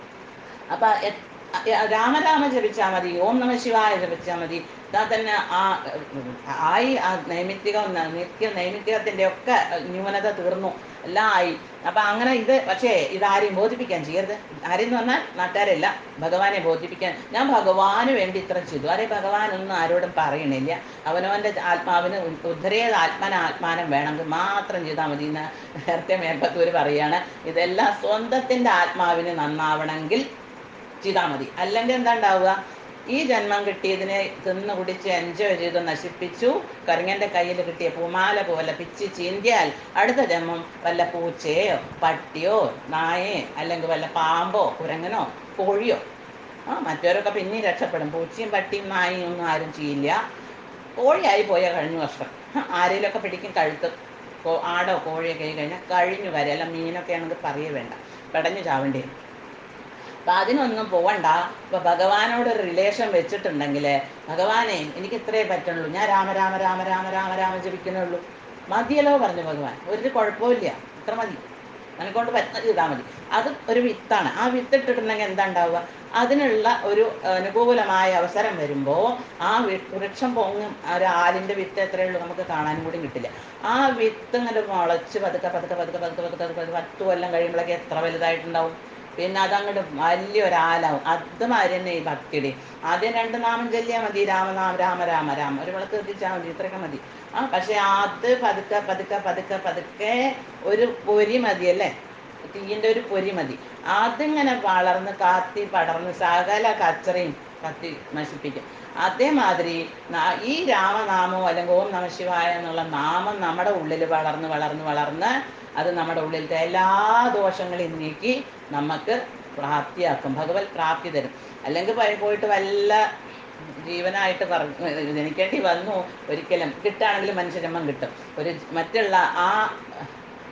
അപ്പൊ എ- എ- രാമരാമ ജപിച്ചാൽ മതി ഓം നമ ശിവായ ജപിച്ചാൽ മതി ഇതാ തന്നെ ആ ഉം, ആയി ആ നൈമിത്തികം ന- നിത്യ നൈമിത്തികത്തിന്റെ ഒക്കെ ന്യൂനത തീർന്നു എല്ലാം ആയി അപ്പൊ അങ്ങനെ ഇത് പക്ഷേ ഇതാരെയും ബോധിപ്പിക്കാൻ ചെയ്യരുത് ആരെന്ന് പറഞ്ഞാൽ നാട്ടുകാരല്ല ഭഗവാനെ ബോധിപ്പിക്കാൻ ഞാൻ ഭഗവാന് വേണ്ടി ഇത്ര ചെയ്തു ആരെ ഭഗവാൻ ഒന്നും ആരോടും പറയണില്ല അവനവന്റെ ആത്മാവിന് ഉദ്ധരേത് ആത്മന ആത്മാനം വേണമെങ്കിൽ മാത്രം ചെയ്താൽ മതി എന്ന് നേരത്തെ മേപ്പത്തൂര് പറയാണ് ഇതെല്ലാം സ്വന്തത്തിന്റെ ആത്മാവിന് നന്നാവണമെങ്കിൽ ചെയ്താൽ മതി അല്ലെങ്കിൽ എന്താ ഉണ്ടാവുക ഈ ജന്മം കിട്ടിയതിനെ തിന്ന് കുടിച്ച് എൻജോയ് ചെയ്ത് നശിപ്പിച്ചു കരുങ്ങന്റെ കയ്യിൽ കിട്ടിയ പൂമാല പോലെ പിച്ച് ചീന്തിയാൽ അടുത്ത ജന്മം വല്ല പൂച്ചയോ പട്ടിയോ നായേ അല്ലെങ്കിൽ വല്ല പാമ്പോ കുരങ്ങനോ കോഴിയോ ആ മറ്റവരൊക്കെ പിന്നെയും രക്ഷപ്പെടും പൂച്ചയും പട്ടിയും നായയും ഒന്നും ആരും ചെയ്യില്ല കോഴിയായി പോയാൽ കഴിഞ്ഞ വർഷം ആരെങ്കിലുമൊക്കെ പിടിക്കും കഴുത്ത് കോ- ആടോ കോഴിയൊക്കെ ആയി കഴിഞ്ഞാൽ കഴിഞ്ഞു കാര്യം അല്ല മീനൊക്കെ ആണെങ്കിൽ പറയേ വേണ്ട പെടഞ്ഞു ചാവേണ്ടി വരും അപ്പൊ അതിനൊന്നും പോവണ്ട ഇപ്പൊ ഭഗവാനോട് ഒരു റിലേഷൻ വെച്ചിട്ടുണ്ടെങ്കിൽ ഭഗവാനെ എനിക്ക് ഇത്രേ പറ്റുള്ളൂ ഞാൻ രാമ രാമ രാമ രാമ രാമ രാമ ജപിക്കുന്നുള്ളൂ മതിയല്ലോ പറഞ്ഞു ഭഗവാൻ ഒരു കുഴപ്പമില്ല ഇത്ര മതി എന്നെക്കൊണ്ട് പറ്റുന്ന ചെയ്താൽ മതി അത് ഒരു വിത്താണ് ആ വിത്ത് ഇട്ടിട്ടുണ്ടെങ്കിൽ എന്താ ഉണ്ടാവുക അതിനുള്ള ഒരു അനുകൂലമായ അവസരം വരുമ്പോൾ ആ വി- വൃക്ഷം പൊങ്ങും ആ ഒരു ആലിൻ്റെ വിത്ത് എത്രയേ ഉള്ളൂ നമുക്ക് കാണാനും കൂടി കിട്ടില്ല ആ വിത്ത് ഇങ്ങനെ മുളച്ച് പതുക്കെ പതുക്കെ പതുക്കെ പതുക്കെ പതുക്കെ പതുക്കെ പത്ത് കൊല്ലം കഴിയുമ്പോഴേക്ക് എത്ര വലുതായിട്ടുണ്ടാവും പിന്നെ അതങ്ങോട്ട് വലിയൊരാലാവും അതുമാതിരി തന്നെ ഈ ഭക്തിയുടെ ആദ്യം രണ്ട് നാമം ചൊല്ലിയാൽ മതി രാമനാമം രാമ രാമ രാമ ഒരു വിളക്ക് എത്തിച്ചാൽ മതി ഇത്രയൊക്കെ മതി ആ പക്ഷെ അത് പതുക്കെ പതുക്കെ പതുക്കെ പതുക്കെ ഒരു പൊരി മതി അല്ലേ തീയിൻ്റെ ഒരു പൊരി മതി അതിങ്ങനെ വളർന്ന് കാത്തി പടർന്ന് സകല കച്ചറയും കത്തി നശിപ്പിക്കും അതേമാതിരി ന- ഈ രാമനാമോ അല്ലെങ്കിൽ ഓം നമ ശിവായ എന്നുള്ള നാമം നമ്മുടെ ഉള്ളിൽ വളർന്ന് വളർന്ന് വളർന്ന് അത് നമ്മുടെ ഉള്ളിലത്തെ എല്ലാ ദോഷങ്ങളെയും നീക്കി നമുക്ക് പ്രാപ്തിയാക്കും ഭഗവത് പ്രാപ്തി തരും അല്ലെങ്കിൽ പോയി- പോയിട്ട് വല്ല ജീവനായിട്ട് പറഞ്ഞു ജനിക്കേണ്ടി വന്നു ഒരിക്കലും കിട്ടുകയാണെങ്കിൽ മനുഷ്യജന്മം കിട്ടും ഒരു മറ്റുള്ള ആ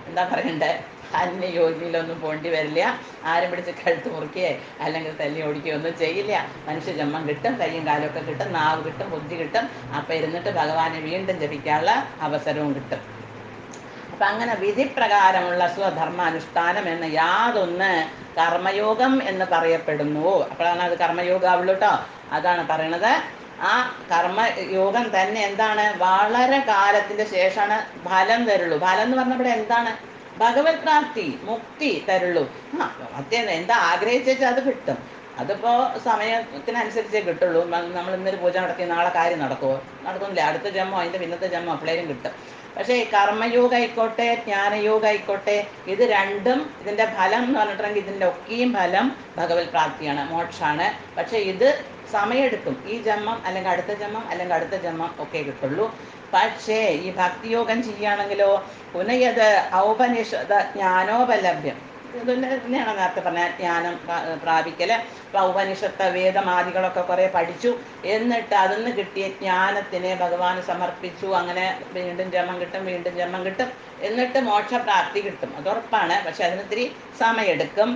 എന്താ പറയണ്ടേ അന്യയോനിയിലൊന്നും പോണ്ടി വരില്ല ആരും പിടിച്ച് കഴുത്ത് മുറിക്കുകയോ അല്ലെങ്കിൽ തല്ലി ഓടിക്കുകയോ ഒന്നും ചെയ്യില്ല മനുഷ്യ ജന്മം കിട്ടും കയ്യും കാലൊക്കെ കിട്ടും നാവ് കിട്ടും ബുദ്ധി കിട്ടും അപ്പം ഇരുന്നിട്ട് ഭഗവാനെ വീണ്ടും ജപിക്കാനുള്ള അവസരവും കിട്ടും അപ്പൊ അങ്ങനെ വിധിപ്രകാരമുള്ള സ്വധർമാനുഷ്ഠാനം എന്ന് യാതൊന്ന് കർമ്മയോഗം എന്ന് പറയപ്പെടുന്നു അപ്പോഴാണ് അത് കർമ്മയോഗാവുള്ളൂ കേട്ടോ അതാണ് പറയണത് ആ കർമ്മയോഗം തന്നെ എന്താണ് വളരെ കാലത്തിന്റെ ശേഷമാണ് ഫലം തരുള്ളൂ ഫലം എന്ന് പറഞ്ഞപ്പോൾ എന്താണ് ഭഗവത് പ്രാപ്തി മുക്തി തരുള്ളൂ ആ മറ്റേ എന്താ ആഗ്രഹിച്ചു അത് കിട്ടും അതിപ്പോ സമയത്തിനനുസരിച്ചേ കിട്ടുള്ളൂ നമ്മൾ ഇന്നൊരു പൂജ നടത്തി നാളെ കാര്യം നടക്കുമോ നടക്കുന്നില്ല അടുത്ത ജന്മം അതിന്റെ പിന്നത്തെ ജന്മം അപ്പോഴേലും കിട്ടും പക്ഷേ ഈ കർമ്മയോഗ ആയിക്കോട്ടെ ജ്ഞാനയോഗ ആയിക്കോട്ടെ ഇത് രണ്ടും ഇതിന്റെ ഫലം എന്ന് പറഞ്ഞിട്ടുണ്ടെങ്കിൽ ഇതിന്റെ ഒക്കെയും ഫലം ഭഗവത് പ്രാപ്തിയാണ് മോക്ഷാണ് പക്ഷെ ഇത് സമയമെടുക്കും ഈ ജന്മം അല്ലെങ്കിൽ അടുത്ത ജന്മം അല്ലെങ്കിൽ അടുത്ത ജന്മം ഒക്കെ കിട്ടുള്ളൂ പക്ഷേ ഈ ഭക്തിയോഗം ചെയ്യുകയാണെങ്കിലോ പുനയത് ഔപനിഷത ജ്ഞാനോപലഭ്യം ഇത് തന്നെയാണ് നേരത്തെ പറഞ്ഞ ജ്ഞാനം പ്രാ- പ്രാപിക്കല് ഇപ്പൊ ഉപനിഷത്ത് വേദമാദികളൊക്കെ കുറെ പഠിച്ചു എന്നിട്ട് അതിൽ നിന്ന് കിട്ടിയ ജ്ഞാനത്തിനെ ഭഗവാന് സമർപ്പിച്ചു അങ്ങനെ വീണ്ടും ജന്മം കിട്ടും വീണ്ടും ജന്മം കിട്ടും എന്നിട്ട് മോക്ഷപ്രാപ്തി കിട്ടും അത് ഉറപ്പാണ് പക്ഷെ അതിനിത്തിരി സമയെടുക്കും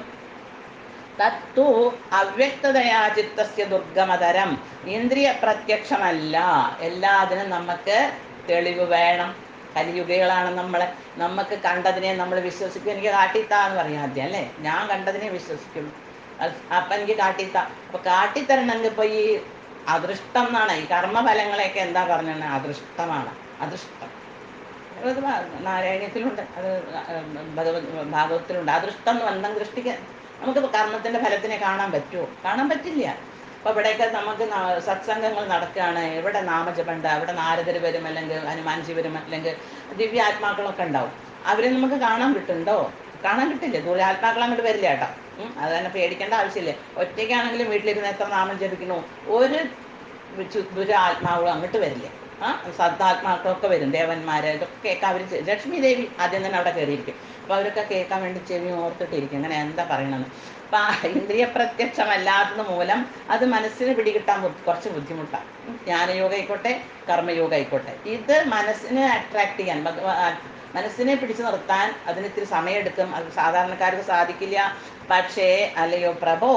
തത്തു അവ്യക്തതയാ ചിത്തസ്യ ദുർഗമതരം ഇന്ദ്രിയ പ്രത്യക്ഷമല്ല എല്ലാത്തിനും നമുക്ക് തെളിവ് വേണം കലിയുഗികളാണ് നമ്മൾ നമുക്ക് കണ്ടതിനെ നമ്മൾ വിശ്വസിക്കും എനിക്ക് കാട്ടിത്താ എന്ന് പറയാം ആദ്യം അല്ലേ ഞാൻ കണ്ടതിനെ വിശ്വസിക്കുള്ളൂ അത് അപ്പൊ എനിക്ക് കാട്ടിത്ത അപ്പൊ കാട്ടിത്തരണമെങ്കിൽ ഇപ്പൊ ഈ അദൃഷ്ടം എന്നാണ് ഈ കർമ്മഫലങ്ങളെയൊക്കെ എന്താ പറഞ്ഞാണ് അദൃഷ്ടമാണ് അദൃഷ്ടം അത് ഭാ- നാരായണീയത്തിലുണ്ട് അത് ഭഗവത് ഭാഗവത്തിലുണ്ട് അദൃഷ്ടം എന്ന് പറഞ്ഞാൽ ദൃഷ്ടിക്ക് നമുക്ക് കർമ്മത്തിന്റെ ഫലത്തിനെ കാണാൻ പറ്റുമോ കാണാൻ പറ്റില്ല അപ്പൊ ഇവിടെയൊക്കെ നമുക്ക് ന- സത്സംഗങ്ങൾ നടക്കുകയാണ് ഇവിടെ നാമജപമുണ്ട് അവിടെ നാരദർ വരും അല്ലെങ്കിൽ ഹനുമാൻജി വരും അല്ലെങ്കിൽ ദിവ്യാത്മാക്കളൊക്കെ ഉണ്ടാവും അവരെ നമുക്ക് കാണാൻ കിട്ടുന്നുണ്ടോ കാണാൻ കിട്ടില്ല ദൂരാത്മാക്കൾ അങ്ങോട്ട് വരില്ല കേട്ടോ ഉം, അത് തന്നെ പേടിക്കേണ്ട ആവശ്യമില്ല ഒറ്റയ്ക്കാണെങ്കിലും വീട്ടിലിരുന്ന് എത്ര നാമം ജപിക്കണു ഒരു ചു- ദുരാത്മാവും അങ്ങോട്ട് വരില്ല ആ സദ്ധാത്മാക്കളൊക്കെ വരും ദേവന്മാര് ഇതൊക്കെ കേൾക്കാൻ അവർ ലക്ഷ്മി ദേവി ആദ്യം തന്നെ അവിടെ കയറിയിരിക്കും അപ്പൊ അവരൊക്കെ കേൾക്കാൻ വേണ്ടി ചെവി ഓർത്തിട്ടിരിക്കും അങ്ങനെ എന്താ പറയണമെന്ന് അപ്പൊ ആ ഇന്ദ്രിയ പ്രത്യക്ഷമല്ലാത്തത് മൂലം അത് മനസ്സിന് പിടികിട്ടാൻ ബു- കുറച്ച് ബുദ്ധിമുട്ടാണ് ജ്ഞാനയോഗ ആയിക്കോട്ടെ കർമ്മയോഗ ആയിക്കോട്ടെ ഇത് മനസ്സിനെ അട്രാക്ട് ചെയ്യാൻ ഭഗവാൻ മനസ്സിനെ പിടിച്ചു നിർത്താൻ അതിന് ഇത്തിരി സമയമെടുക്കും അത് സാധാരണക്കാർക്ക് സാധിക്കില്ല പക്ഷേ അല്ലയോ പ്രഭോ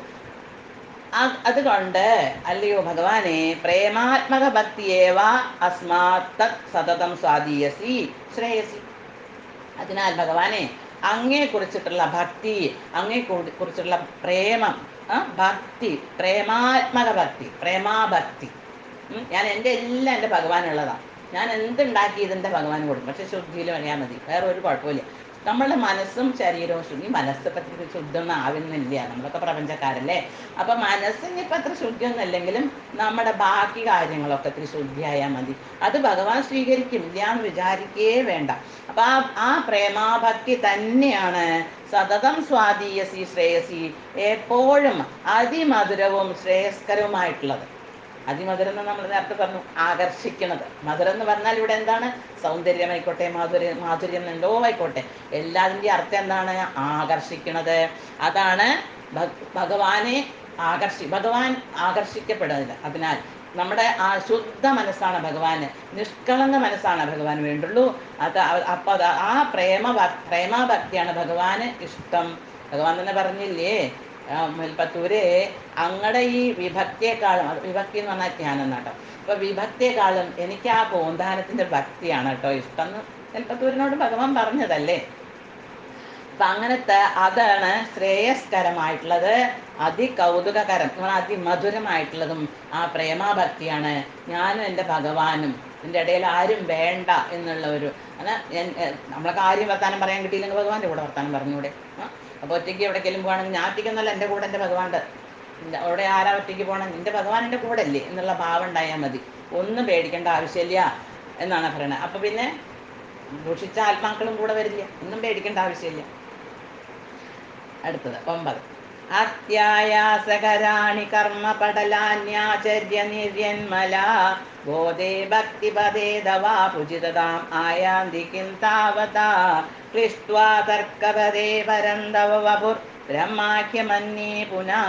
ആ- അതുകൊണ്ട് അല്ലയോ ഭഗവാനെ പ്രേമാത്മക ഭക്തിയേവ അസ്മാത് സതതം സ്വാധീയസി ശ്രേയസി അതിനാൽ ഭഗവാനെ അങ്ങേ കുറിച്ചിട്ടുള്ള ഭക്തി അങ്ങേ കുറി- കുറിച്ചുള്ള പ്രേമം ആ, ഭക്തി പ്രേമാത്മക ഭക്തി പ്രേമാഭക്തി ഉം, ഞാൻ എൻ്റെ എല്ലാം എൻ്റെ ഭഗവാനുള്ളതാണ് ഞാൻ എന്തുണ്ടാക്കി ഇതിൻ്റെ ഭഗവാൻ കൊടുക്കും പക്ഷെ ശുദ്ധിയിൽ വഴിയാൽ മതി വേറെ ഒരു കുഴപ്പമില്ല നമ്മളുടെ മനസ്സും ശരീരവും ശുദ്ധി മനസ്സ് പറ്റി ശുദ്ധമൊന്നും ആവുന്നില്ല നമ്മളൊക്കെ പ്രപഞ്ചക്കാരല്ലേ അപ്പൊ മനസ്സിന് ഇപ്പൊ അത്ര ശുദ്ധിയൊന്നും അല്ലെങ്കിലും നമ്മുടെ ബാക്കി കാര്യങ്ങളൊക്കെ ഇത്തിരി ശുദ്ധിയായാൽ മതി അത് ഭഗവാൻ സ്വീകരിക്കും ഇല്ല എന്ന് വിചാരിക്കേ വേണ്ട അപ്പൊ ആ ആ പ്രേമാഭക്തി തന്നെയാണ് സതതം സ്വാധീയസി ശ്രേയസി എപ്പോഴും അതിമധുരവും ശ്രേയസ്കരവുമായിട്ടുള്ളത് അതിമധുരം എന്ന് നമ്മൾ നേരത്തെ പറഞ്ഞു ആകർഷിക്കണത് മധുരം എന്ന് പറഞ്ഞാൽ ഇവിടെ എന്താണ് സൗന്ദര്യമായിക്കോട്ടെ മാധുര്യം മാധുര്യം എന്തോ ആയിക്കോട്ടെ എല്ലാതിൻ്റെ അർത്ഥം എന്താണ് ആകർഷിക്കണത് അതാണ് ഭ- ഭഗവാനെ ആകർഷി ഭഗവാൻ ആകർഷിക്കപ്പെടുന്നില്ല അതിനാൽ നമ്മുടെ ആ ശുദ്ധ മനസ്സാണ് ഭഗവാന് നിഷ്കളങ്ക മനസ്സാണ് ഭഗവാൻ വേണ്ടുള്ളൂ അത് അവ- അപ്പൊ അത് ആ പ്രേമ ഭക്- പ്രേമഭക്തിയാണ് ഭഗവാന് ഇഷ്ടം ഭഗവാൻ തന്നെ പറഞ്ഞില്ലേ ആ, മുൽപ്പത്തൂര് അങ്ങടെ ഈ വിഭക്തിയെക്കാളും അത് വിഭക്തി എന്ന് പറഞ്ഞാൽ ജ്ഞാനം എന്നാട്ടോ അപ്പൊ വിഭക്തിയെക്കാളും എനിക്ക് ആ കോന്താനത്തിന്റെ ഭക്തിയാണ് കേട്ടോ ഇഷ്ടം എന്ന് മുൽപ്പത്തൂരിനോട് ഭഗവാൻ പറഞ്ഞതല്ലേ അപ്പൊ അങ്ങനത്തെ അതാണ് ശ്രേയസ്കരമായിട്ടുള്ളത് അതികൗതുകകരം എന്ന് പറഞ്ഞാൽ അതിമധുരമായിട്ടുള്ളതും ആ പ്രേമാഭക്തിയാണ് ഞാനും എൻ്റെ ഭഗവാനും ഇതിൻ്റെ ഇടയിൽ ആരും വേണ്ട എന്നുള്ള ഒരു അങ്ങനെ എൻ- എ- നമ്മളെ കാര്യം വർത്താനം പറയാൻ കിട്ടിയില്ലെങ്കിൽ ഭഗവാന്റെ കൂടെ വർത്താനം പറഞ്ഞൂടെ ആ? അപ്പൊ ഒറ്റയ്ക്ക് എവിടേക്കെങ്കിലും പോകണമെങ്കിൽ ഞാൻ ഒറ്റയ്ക്കെന്നല്ല എൻ്റെ കൂടെ എൻ്റെ ഭഗവാന്റെ ഇല്ല, അവിടെ ആരാ ഒറ്റയ്ക്ക് പോകണം നിന്റെ ഭഗവാൻ എൻ്റെ കൂടെ അല്ലേ എന്നുള്ള ഭാവം ഉണ്ടായാൽ മതി ഒന്നും പേടിക്കേണ്ട ആവശ്യമില്ല എന്നാണ് പറയുന്നത് അപ്പൊ പിന്നെ ദുഷിച്ച ആത്മാക്കളും കൂടെ വരില്ല ഒന്നും പേടിക്കേണ്ട ആവശ്യമില്ല അടുത്തത് ഒമ്പത് അത്യായാസകരാണി കർമ്മ പടലാന്യാചര്യ നിർയന്മല ബോധേ ഭക്തിപദേ ദവാ പുജിതതാം ആയാന്തി കിം താവതാ ക്ലിഷ്ട്വാ തർക്കപദേ പരന്തവ വപുർ ബ്രഹ്മാഖ്യമന്യേ പുനഃ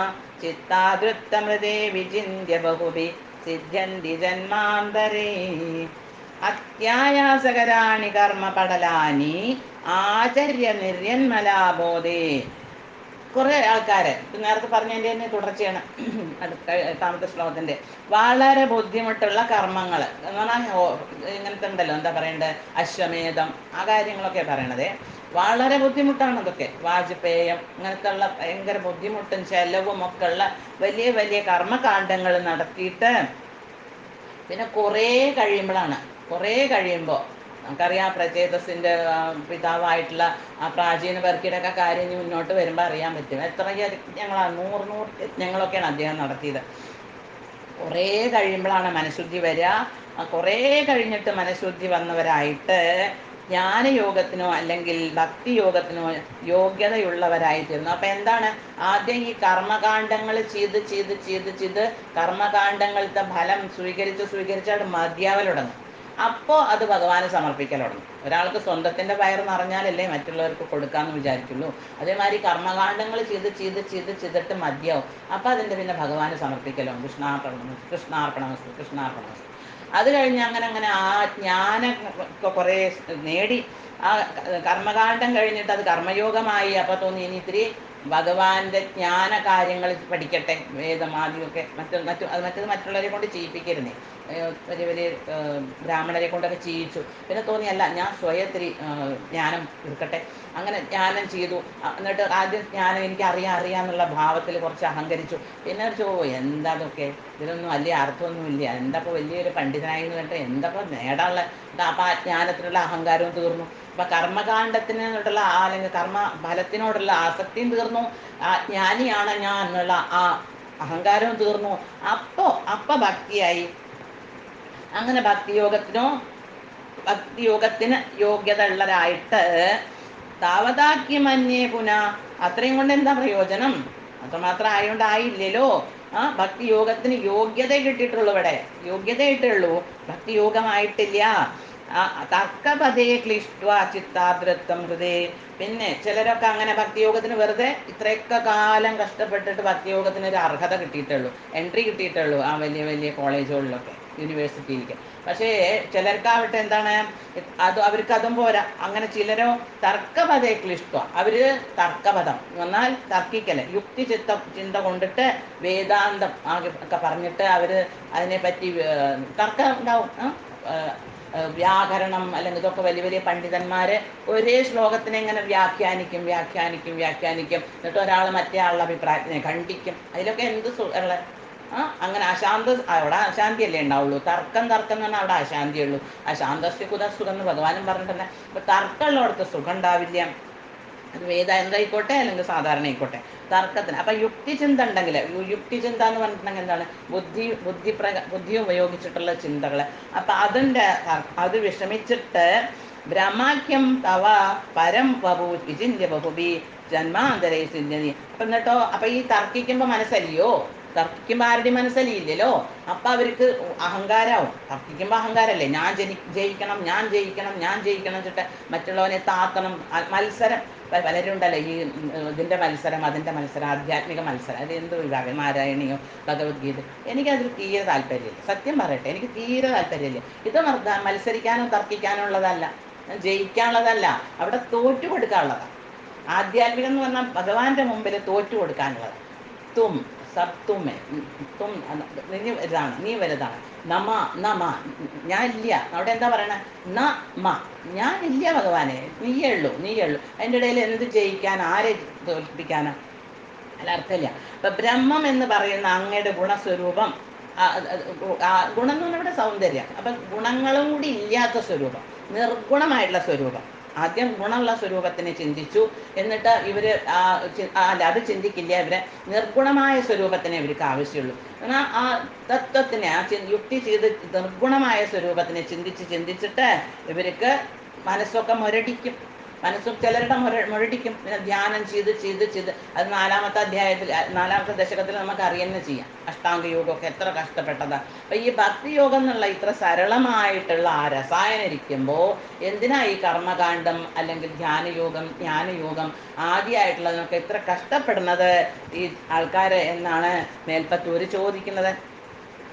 ചിത്താദൃത്തമൃതേ വിചിന്യ ബഹുഭി സിദ്ധ്യന്തി ജന്മാന്തരേ അത്യായാസകരാണി കർമ്മ പടലാനി ആചര്യ നിർയന്മലാബോധേ കുറെ ആൾക്കാര് ഇപ്പൊ നേരത്തെ പറഞ്ഞതിന്റെ തന്നെ തുടർച്ചയാണ് അടുത്ത എട്ടാമത്തെ ശ്ലോകത്തിന്റെ വളരെ ബുദ്ധിമുട്ടുള്ള കർമ്മങ്ങൾ എന്ന് പറഞ്ഞാൽ ഓ- ഇങ്ങനത്തെ ഉണ്ടല്ലോ എന്താ പറയണ്ടത് അശ്വമേധം ആ കാര്യങ്ങളൊക്കെ പറയണത് വളരെ ബുദ്ധിമുട്ടാണ് ഇതൊക്കെ വാജ്പേയം അങ്ങനത്തെ ഉള്ള ഭയങ്കര ബുദ്ധിമുട്ടും ചെലവും ഒക്കെ ഉള്ള വലിയ വലിയ കർമ്മകാണ്ഡങ്ങൾ നടത്തിയിട്ട് പിന്നെ കുറേ കഴിയുമ്പോഴാണ് കുറേ കഴിയുമ്പോൾ നമുക്കറിയാം പ്രചേതസിൻ്റെ പിതാവായിട്ടുള്ള ആ പ്രാചീന ബർക്കിയുടെ ഒക്കെ കാര്യം ഇനി മുന്നോട്ട് വരുമ്പോൾ അറിയാൻ പറ്റും എത്ര ഞങ്ങളാ നൂറ് നൂറ് ഞങ്ങളൊക്കെയാണ് അദ്ദേഹം നടത്തിയത് കുറേ കഴിയുമ്പോഴാണ് മനഃശുദ്ധി വരിക ആ കുറേ കഴിഞ്ഞിട്ട് മനഃശുദ്ധി വന്നവരായിട്ട് ജ്ഞാനയോഗത്തിനോ അല്ലെങ്കിൽ ഭക്തി യോഗത്തിനോ യോഗ്യതയുള്ളവരായി തീർന്നു അപ്പം എന്താണ് ആദ്യം ഈ കർമ്മകാണ്ഡങ്ങൾ ചെയ്ത് ചെയ്ത് ചെയ്ത് ചെയ്ത് കർമ്മകാണ്ഡങ്ങളിലത്തെ ഫലം സ്വീകരിച്ച് സ്വീകരിച്ചാൽ മതിയാവൽ തുടങ്ങും അപ്പോൾ അത് ഭഗവാന് സമർപ്പിക്കൽ തുടങ്ങും ഒരാൾക്ക് സ്വന്തത്തിൻ്റെ വയർ നിറഞ്ഞാലല്ലേ മറ്റുള്ളവർക്ക് കൊടുക്കാമെന്ന് വിചാരിക്കുള്ളൂ അതേമാതിരി കർമ്മകാണ്ഡങ്ങൾ ചെയ്ത് ചെയ്ത് ചെയ്ത് ചെയ്തിട്ട് മതിയാവും അപ്പം അതിൻ്റെ പിന്നെ ഭഗവാന് സമർപ്പിക്കലോ കൃഷ്ണാർപ്പണം കൃഷ്ണാർപ്പണമസ്തു കൃഷ്ണാർപ്പണമസ്തു അത് കഴിഞ്ഞ് അങ്ങനെ അങ്ങനെ ആ ജ്ഞാനം കുറേ നേടി ആ കർമ്മകാണ്ഡം കഴിഞ്ഞിട്ട് അത് കർമ്മയോഗമായി അപ്പോൾ തോന്നി ഇനി ഇത്തിരി ഭഗവാന്റെ ജ്ഞാന കാര്യങ്ങൾ പഠിക്കട്ടെ വേദമാദിയൊക്കെ മറ്റു മറ്റു അത് മറ്റത് മറ്റുള്ളവരെ കൊണ്ട് ചെയ്യിപ്പിക്കരുന്നേ ഏഹ് വലിയ വലിയ ഏഹ് ബ്രാഹ്മണരെ കൊണ്ടൊക്കെ ചെയ്യിച്ചു പിന്നെ തോന്നിയല്ല ഞാൻ സ്വയത്തിരി ഏഹ് ജ്ഞാനം എടുക്കട്ടെ അങ്ങനെ ജ്ഞാനം ചെയ്തു അ- എന്നിട്ട് ആദ്യം ജ്ഞാനം എനിക്ക് അറിയാം അറിയാം എന്നുള്ള ഭാവത്തിൽ കുറച്ച് അഹങ്കരിച്ചു പിന്നെ ചോ എന്താ അതൊക്കെ ഇതിനൊന്നും വലിയ അർത്ഥമൊന്നുമില്ല എന്താ ഇപ്പോൾ വലിയൊരു പണ്ഡിതനായി എന്ന് പറഞ്ഞിട്ട് എന്താ ഇപ്പോൾ നേടാനുള്ള അപ്പം ആ ജ്ഞാനത്തിനുള്ള അഹങ്കാരവും തീർന്നു അപ്പം കർമ്മകാണ്ഡത്തിനോടുള്ള ആ അല്ലെങ്കിൽ കർമ്മ ഫലത്തിനോടുള്ള ആസക്തിയും തീർന്നു ആ ജ്ഞാനിയാണ് ഞാൻ എന്നുള്ള ആ അഹങ്കാരവും തീർന്നു അപ്പോൾ അപ്പം ഭക്തിയായി അങ്ങനെ ഭക്തിയോഗത്തിനോ ഭക്തിയോഗത്തിന് യോഗ്യത ഉള്ളവരായിട്ട് താവതാക്യമന്യേ പുന അത്രയും കൊണ്ട് എന്താ പ്രയോജനം അത്രമാത്രം ആയതുകൊണ്ട് ആയില്ലല്ലോ ആ ഭക്തി യോഗത്തിന് യോഗ്യത കിട്ടിയിട്ടുള്ളൂ ഇവിടെ യോഗ്യതയായിട്ടേ ഉള്ളൂ ഭക്തി യോഗമായിട്ടില്ല ആ തർക്കപതേ ക്ലിഷ്ട ചിത്താദ്രത്വം ഹൃദയ പിന്നെ ചിലരൊക്കെ അങ്ങനെ ഭക്തിയോഗത്തിന് വെറുതെ ഇത്രയൊക്കെ കാലം കഷ്ടപ്പെട്ടിട്ട് ഭക്തിയോഗത്തിന് ഒരു അർഹത കിട്ടിയിട്ടുള്ളൂ എൻട്രി കിട്ടിയിട്ടുള്ളൂ ആ വലിയ വലിയ കോളേജുകളിലൊക്കെ യൂണിവേഴ്സിറ്റിയിലേക്ക് പക്ഷേ ചിലർക്കാവട്ടെ എന്താണ് അത് അവർക്ക് അതും പോരാ അങ്ങനെ ചിലരോ തർക്കപതേ ക്ലിഷ്ട അവര് തർക്കപദം എന്നാൽ തർക്കിക്കല് യുക്തി ചിത്ത ചിന്ത കൊണ്ടിട്ട് വേദാന്തം ആകെ ഒക്കെ പറഞ്ഞിട്ട് അവര് അതിനെപ്പറ്റി ഏർ തർക്കം ഉണ്ടാവും ആ? ഏർ ഏർ വ്യാകരണം അല്ലെങ്കിൽ ഇതൊക്കെ വലിയ വലിയ പണ്ഡിതന്മാര് ഒരേ ശ്ലോകത്തിനെ ഇങ്ങനെ വ്യാഖ്യാനിക്കും വ്യാഖ്യാനിക്കും വ്യാഖ്യാനിക്കും എന്നിട്ട് ഒരാൾ മറ്റേ ആളുടെ അഭിപ്രായത്തിനെ ಖಂಡಿക്കും അതിലൊക്കെ എന്ത് സു- ഉള്ള ആ അങ്ങനെ അശാന്ത അവിടെ അശാന്തിയല്ലേ ഉണ്ടാവുള്ളൂ തർക്കം തർക്കം എന്ന് പറഞ്ഞാൽ അവിടെ അശാന്തിയുള്ളൂ അശാന്തസ്യ കുത സുഖം എന്ന് ഭഗവാനും പറഞ്ഞിട്ടുണ്ട് അപ്പൊ തർക്കമുള്ളടത്ത് സുഖം ഉണ്ടാവില്ല അത് വേദാന്ത ആയിക്കോട്ടെ അല്ലെങ്കിൽ സാധാരണ ആയിക്കോട്ടെ തർക്കത്തിന് അപ്പം യുക്തിചിന്ത ഉണ്ടെങ്കിൽ യുക്തിചിന്ത എന്ന് പറഞ്ഞിട്ടുണ്ടെങ്കിൽ എന്താണ് ബുദ്ധി ബുദ്ധി പ്രക ബുദ്ധി ഉപയോഗിച്ചിട്ടുള്ള ചിന്തകൾ അപ്പം അതിൻ്റെ അത് വിഷമിച്ചിട്ട് ബ്രഹ്മാഖ്യം തവ പരം വപു വിചിന്യ ബഹുബി ജന്മാന്തരേ സിദ്ധ്യതി അപ്പം എന്നിട്ടോ അപ്പം ഈ തർക്കിക്കുമ്പോൾ മനസ്സലിയോ തർക്കിക്കുമ്പോൾ ആരുടെയും മനസ്സലിയില്ലല്ലോ അപ്പം അവർക്ക് അഹങ്കാരാവും തർക്കിക്കുമ്പോൾ അഹങ്കാരമല്ലേ ഞാൻ ജനി ജയിക്കണം ഞാൻ ജയിക്കണം ഞാൻ ജയിക്കണം വെച്ചിട്ട് മറ്റുള്ളവനെ താത്തണം അ- മത്സരം പ- പലരും ഉണ്ടല്ലോ ഈ ഉം, ഇതിൻ്റെ മത്സരം അതിൻ്റെ മത്സരം ആധ്യാത്മിക മത്സരം അത് എന്ത് വിഭാഗം നാരായണിയോ ഭഗവത്ഗീത എനിക്കതിൽ തീരെ താല്പര്യമില്ല സത്യം പറയട്ടെ എനിക്ക് തീരെ താല്പര്യമില്ല ഇത് മർദ്ദ- മത്സരിക്കാനോ തർക്കിക്കാനോ ഉള്ളതല്ല ജയിക്കാനുള്ളതല്ല അവിടെ തോറ്റു കൊടുക്കാനുള്ളതാണ് ആധ്യാത്മികം എന്ന് പറഞ്ഞാൽ ഭഗവാന്റെ മുമ്പിൽ തോറ്റു കൊടുക്കാനുള്ളത് തും സബ് തുമ്മെ തും നീ വലുതാണ് നീ വലുതാണ് നമ നമ ഞാൻ ഇല്ല അവിടെ എന്താ പറയണേ ന മ ഞാൻ ഇല്ല ഭഗവാനെ നീയേ ഉള്ളൂ നീയേ ഉള്ളൂ അതിൻ്റെ ഇടയിൽ എന്ത് ജയിക്കാൻ ആരെ തോൽപ്പിക്കാനാ അല്ല അർത്ഥമില്ല അപ്പൊ ബ്രഹ്മം എന്ന് പറയുന്ന അങ്ങയുടെ ഗുണസ്വരൂപം ആ, അത് അത് ആ, ഗുണം എന്ന് പറഞ്ഞാൽ ഇവിടെ സൗന്ദര്യം അപ്പൊ ഗുണങ്ങളും കൂടി ഇല്ലാത്ത സ്വരൂപം നിർഗുണമായിട്ടുള്ള സ്വരൂപം ആദ്യം ഗുണമുള്ള സ്വരൂപത്തിനെ ചിന്തിച്ചു എന്നിട്ട് ഇവര് ആ ചി- ആ, അല്ല അത് ചിന്തിക്കില്ല ഇവരെ നിർഗുണമായ സ്വരൂപത്തിനെ ഇവർക്ക് ആവശ്യമുള്ളൂ എന്നാൽ ആ തത്വത്തിനെ ആ ചി- യുക്തി ചെയ്ത് നിർഗുണമായ സ്വരൂപത്തിനെ ചിന്തിച്ച് ചിന്തിച്ചിട്ട് ഇവർക്ക് മനസ്സൊക്കെ മുരടിക്കും മനസ്സും ചിലരുടെ മുര മുരടിക്കും പിന്നെ ധ്യാനം ചെയ്ത് ചെയ്ത് ചെയ്ത് അത് നാലാമത്തെ അധ്യായത്തിൽ അ, നാലാമത്തെ ദശകത്തിൽ നമുക്ക് അറിയുന്ന ചെയ്യാം അഷ്ടാംഗ യോഗമൊക്കെ എത്ര കഷ്ടപ്പെട്ടതാ അപ്പൊ ഈ ഭക്തിയോഗം എന്നുള്ള ഇത്ര സരളമായിട്ടുള്ള ആ രസായനം ഇരിക്കുമ്പോൾ എന്തിനാ ഈ കർമ്മകാന്ഡം അല്ലെങ്കിൽ ധ്യാനയോഗം ജ്ഞാനയോഗം ആദ്യമായിട്ടുള്ളതിനൊക്കെ ഇത്ര കഷ്ടപ്പെടുന്നത് ഈ ആൾക്കാര് എന്നാണ് മേൽപ്പത്തൂര് ചോദിക്കുന്നത്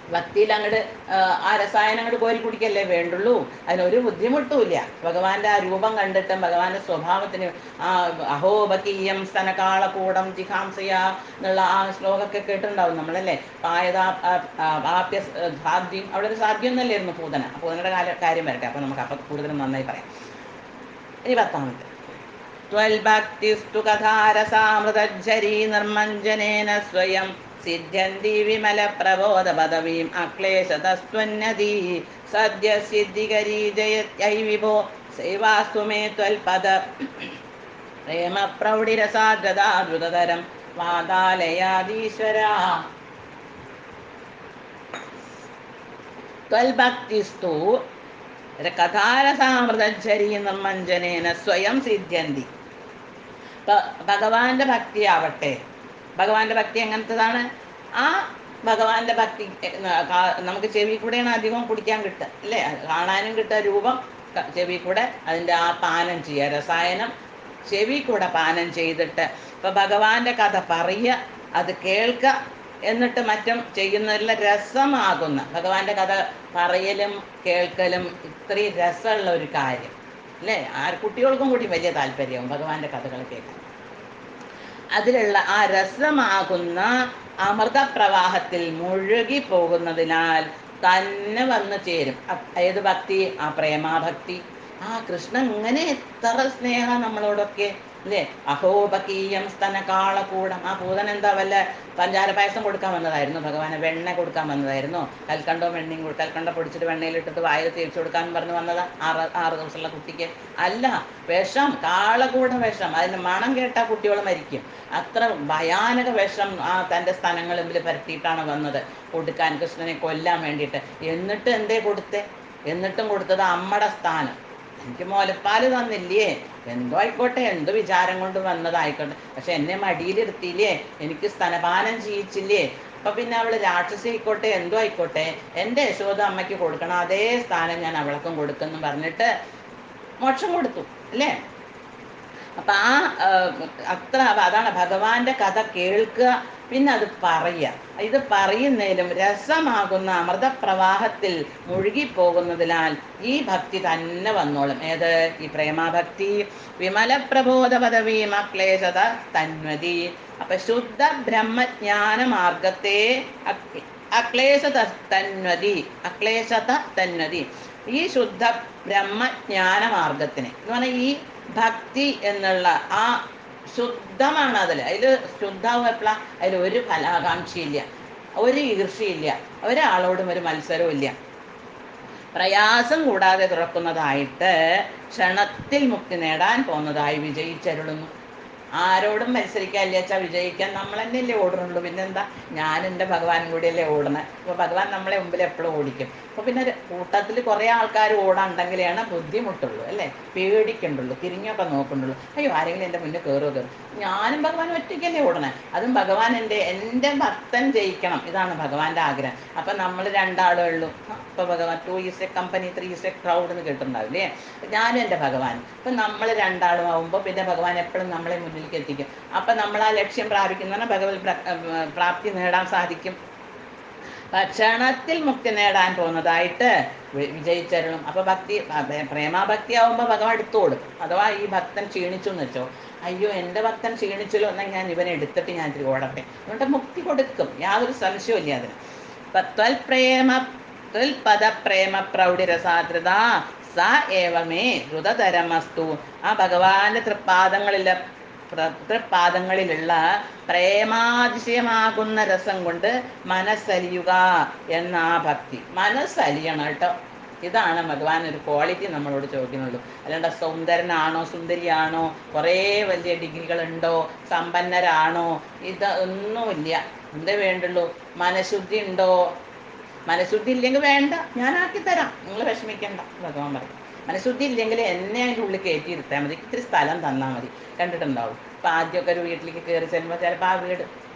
ഭക്തിയിൽ അങ്ങോട്ട് ആ രസായനം അങ്ങോട്ട് കോരി കുടിക്കല്ലേ വേണ്ടുള്ളൂ അതിനൊരു ബുദ്ധിമുട്ടുമില്ല ഭഗവാന്റെ ആ രൂപം കണ്ടിട്ടും ഭഗവാന്റെ സ്വഭാവത്തിന് ആ അഹോബകീയം സ്തനകാളകൂടം ജിഹാംസയ എന്നുള്ള ആ ശ്ലോകമൊക്കെ കേട്ടിട്ടുണ്ടാവും നമ്മളല്ലേ പായതാ ആപ്യ സാധ്യം അവിടെ ഒരു സാധ്യം എന്നല്ലായിരുന്നു പൂതന ആ പൂതനയുടെ കാല കാര്യം വരട്ടെ അപ്പം നമുക്ക് അപ്പം കൂടുതലും നന്നായി പറയാം ഇനി പത്താമത്തെ त्वल्भक्तिस्तु कथारसामृतज्झरी निर्मञ्जनेन स्वयं सिद्ध्यन्ति विमलप्रबोधपदवीम् अक्लेशतस्त्वन्नदी सद्यसिद्धिकरी जयत्यै विभो सेवास्तु मे त्वल्पद प्रेमप्रौढिरसाद्रदा द्रुततरं वादालयादीश्वरा त्वल्भक्तिस्तु കഥാരസാമൃതച്ചരി നിർമ്മഞ്ജനേന സ്വയം സിദ്ധ്യന്തി ഭഗവാന്റെ ഭക്തി ആവട്ടെ ഭഗവാന്റെ ഭക്തി എങ്ങനത്തതാണ് ആ ഭഗവാന്റെ ഭക്തി നമുക്ക് ചെവി കൂടെയാണ് അധികം കുടിക്കാൻ കിട്ടുക അല്ലേ കാണാനും കിട്ടുക രൂപം ചെവി കൂടെ അതിൻ്റെ ആ പാനം ചെയ്യുക രസായനം ചെവി കൂടെ പാനം ചെയ്തിട്ട് ഇപ്പൊ ഭഗവാന്റെ കഥ പറയുക അത് കേൾക്കുക എന്നിട്ട് മറ്റും ചെയ്യുന്നതിൽ രസമാകുന്ന ഭഗവാന്റെ കഥ പറയലും കേൾക്കലും ഇത്രയും രസമുള്ള ഒരു കാര്യം അല്ലേ ആ കുട്ടികൾക്കും കൂടി വലിയ താല്പര്യവും ഭഗവാന്റെ കഥകൾ കേൾക്കാൻ അതിലുള്ള ആ രസമാകുന്ന അമൃതപ്രവാഹത്തിൽ മുഴുകി പോകുന്നതിനാൽ തന്നെ വന്നു ചേരും ഏത് ഭക്തി ആ പ്രേമാഭക്തി ആ കൃഷ്ണൻ ഇങ്ങനെ എത്ര സ്നേഹം നമ്മളോടൊക്കെ അല്ലേ അഹോപകീയം സ്തനകാളകൂടം ആ പൂതൻ എന്താ വല്ല പഞ്ചാര പായസം കൊടുക്കാൻ വന്നതായിരുന്നു ഭഗവാനെ വെണ്ണ കൊടുക്കാൻ വന്നതായിരുന്നു കൽക്കണ്ടോ വെണ്ണയും കൊടു കൽക്കണ്ട പൊടിച്ചിട്ട് വെണ്ണയിലിട്ടിട്ട് വായിൽ തേച്ച് കൊടുക്കാൻ പറഞ്ഞു വന്നതാ ആറ് ആറ് ദിവസമുള്ള കുട്ടിക്ക് അല്ല വിഷം കാളകൂട വിഷം അതിൻ്റെ മണം കേട്ടാൽ കുട്ടികൾ മരിക്കും അത്ര ഭയാനക വിഷം ആ തൻ്റെ സ്ഥലങ്ങളിൽ പരത്തിയിട്ടാണ് വന്നത് കൊടുക്കാൻ കൃഷ്ണനെ കൊല്ലാൻ വേണ്ടിയിട്ട് എന്നിട്ട് എന്തേ കൊടുത്തേ എന്നിട്ടും കൊടുത്തത് അമ്മയുടെ സ്ഥാനം എനിക്ക് മുലപ്പാല് തന്നില്ലേ എന്തോ ആയിക്കോട്ടെ എന്ത് വിചാരം കൊണ്ട് വന്നതായിക്കോട്ടെ പക്ഷെ എന്നെ മടിയിലിരുത്തിയില്ലേ എനിക്ക് സ്തനപാനം ചെയ്യിച്ചില്ലേ അപ്പൊ പിന്നെ അവള് രാക്ഷസി ആയിക്കോട്ടെ എന്തോ ആയിക്കോട്ടെ എൻ്റെ യശോദ അമ്മയ്ക്ക് കൊടുക്കണം അതേ സ്ഥാനം ഞാൻ അവൾക്കും കൊടുക്കുന്നു പറഞ്ഞിട്ട് മോക്ഷം കൊടുത്തു അല്ലേ അപ്പൊ ആ അത്ര അതാണ് ഭഗവാന്റെ കഥ കേൾക്കുക പിന്നെ അത് പറയുക ഇത് പറയുന്നതിലും രസമാകുന്ന അമൃതപ്രവാഹത്തിൽ മുഴുകിപ്പോകുന്നതിനാൽ ഈ ഭക്തി തന്നെ വന്നോളും ഏത് ഈ പ്രേമാഭക്തി വിമല പ്രബോധ പദവീം അക്ലേശത തന്വതി അപ്പൊ ശുദ്ധ ബ്രഹ്മജ്ഞാന മാർഗത്തെ അക്ലേശത തന്വതി അക്ലേശത തന്വതി ഈ ശുദ്ധ ബ്രഹ്മജ്ഞാന മാർഗത്തിന് എന്ന് പറഞ്ഞാൽ ഈ ഭക്തി എന്നുള്ള ആ ശുദ്ധമാണ് അതിൽ അതിൽ ശുദ്ധമാവും എപ്പോഴാ അതിൽ ഒരു ഫലാകാംക്ഷയില്ല ഒരു ഈർഷയില്ല ഒരാളോടും ഒരു മത്സരവും ഇല്ല പ്രയാസം കൂടാതെ തുറക്കുന്നതായിട്ട് ക്ഷണത്തിൽ മുക്തി നേടാൻ പോകുന്നതായി വിജയിച്ചരുളുന്നു ആരോടും മത്സരിക്കാനില്ല വെച്ചാൽ വിജയിക്കാൻ നമ്മൾ തന്നെയല്ലേ ഓടുന്നുള്ളൂ പിന്നെന്താ ഞാൻ എൻ്റെ ഭഗവാനും കൂടിയല്ലേ ഓടണേ അപ്പോൾ ഭഗവാൻ നമ്മളെ മുമ്പിൽ എപ്പോഴും ഓടിക്കും അപ്പോൾ പിന്നെ കൂട്ടത്തിൽ കുറേ ആൾക്കാർ ഓടാണ്ടെങ്കിലാണ് ബുദ്ധിമുട്ടുള്ളൂ അല്ലേ പേടിക്കണ്ടുള്ളൂ തിരിഞ്ഞൊക്കെ നോക്കണ്ടുള്ളൂ അയ്യോ ആരെങ്കിലും എൻ്റെ മുന്നിൽ കയറുമോ കയറും ഞാനും ഭഗവാൻ ഒറ്റയ്ക്കല്ലേ ഓടണേ അതും ഭഗവാൻ എൻ്റെ എൻ്റെ ഭക്തൻ ജയിക്കണം ഇതാണ് ഭഗവാന്റെ ആഗ്രഹം അപ്പം നമ്മൾ രണ്ടാളേ ഉള്ളൂ അപ്പോൾ ഭഗവാൻ two is a company three is a crowd എന്ന് കേട്ടിട്ടുണ്ടാവില്ലേ ഞാനും എൻ്റെ ഭഗവാൻ അപ്പം നമ്മൾ രണ്ടാളും ആവുമ്പോൾ പിന്നെ ഭഗവാൻ എപ്പോഴും നമ്മളെ മുന്നിലേക്ക് എത്തിക്കും അപ്പം നമ്മൾ ആ ലക്ഷ്യം പ്രാപിക്കുന്ന ഭഗവത് പ്രാപ്തി നേടാൻ സാധിക്കും ക്ഷണത്തിൽ മുക്തി നേടാൻ പോകുന്നതായിട്ട് വിജയിച്ചരുളും അപ്പൊ ഭക്തി പ്രേമാഭക്തി ആവുമ്പോൾ ഭഗവാൻ എടുത്തോടും അഥവാ ഈ ഭക്തൻ ക്ഷീണിച്ചു എന്ന് വെച്ചോ അയ്യോ എൻ്റെ ഭക്തൻ ക്ഷീണിച്ചല്ലോ എന്നാൽ ഞാൻ ഇവനെ എടുത്തിട്ട് ഞാൻ തിരി ഓടട്ടെ അതുകൊണ്ട് മുക്തി കൊടുക്കും യാതൊരു സംശയവും ഇല്ല അതിന് ത്വൽ പ്രേമ ത്വൽ പദ പ്രേമ പ്രൗഢിരസാദ്രത സ ഏവമേ ദ്രുതതരമസ്തു ആ ഭഗവാന്റെ തൃപ്പാദങ്ങളിലെ തൃപ്പാദങ്ങളിലുള്ള പ്രേമാതിശയമാകുന്ന രസം കൊണ്ട് മനസ്സലിയുക എന്ന ആ ഭക്തി മനസ്സലിയണം കേട്ടോ ഇതാണ് ഭഗവാൻ ഒരു ക്വാളിറ്റി നമ്മളോട് ചോദിക്കുന്നുള്ളൂ അല്ലാണ്ട് സൗന്ദരനാണോ സുന്ദരിയാണോ കുറേ വലിയ ഡിഗ്രികളുണ്ടോ സമ്പന്നരാണോ ഇത് ഒന്നുമില്ല എന്തേ വേണ്ടുള്ളൂ മനഃശുദ്ധി ഉണ്ടോ മനഃശുദ്ധി ഇല്ലെങ്കിൽ വേണ്ട ഞാൻ ആക്കി തരാം നിങ്ങൾ വിഷമിക്കണ്ട ഭഗവാൻ പറയും മനഃശുദ്ധി ഇല്ലെങ്കിൽ എന്നെ അതിൻ്റെ ഉള്ളിൽ കയറ്റി ഇരുത്താൽ മതി ഇത്തിരി സ്ഥലം തന്നാൽ മതി കണ്ടിട്ടുണ്ടാവും ഇപ്പം ആദ്യമൊക്കെ ഒരു വീട്ടിലേക്ക് കയറി ചെല്ലുമ്പോൾ ചിലപ്പോൾ ആ വീട്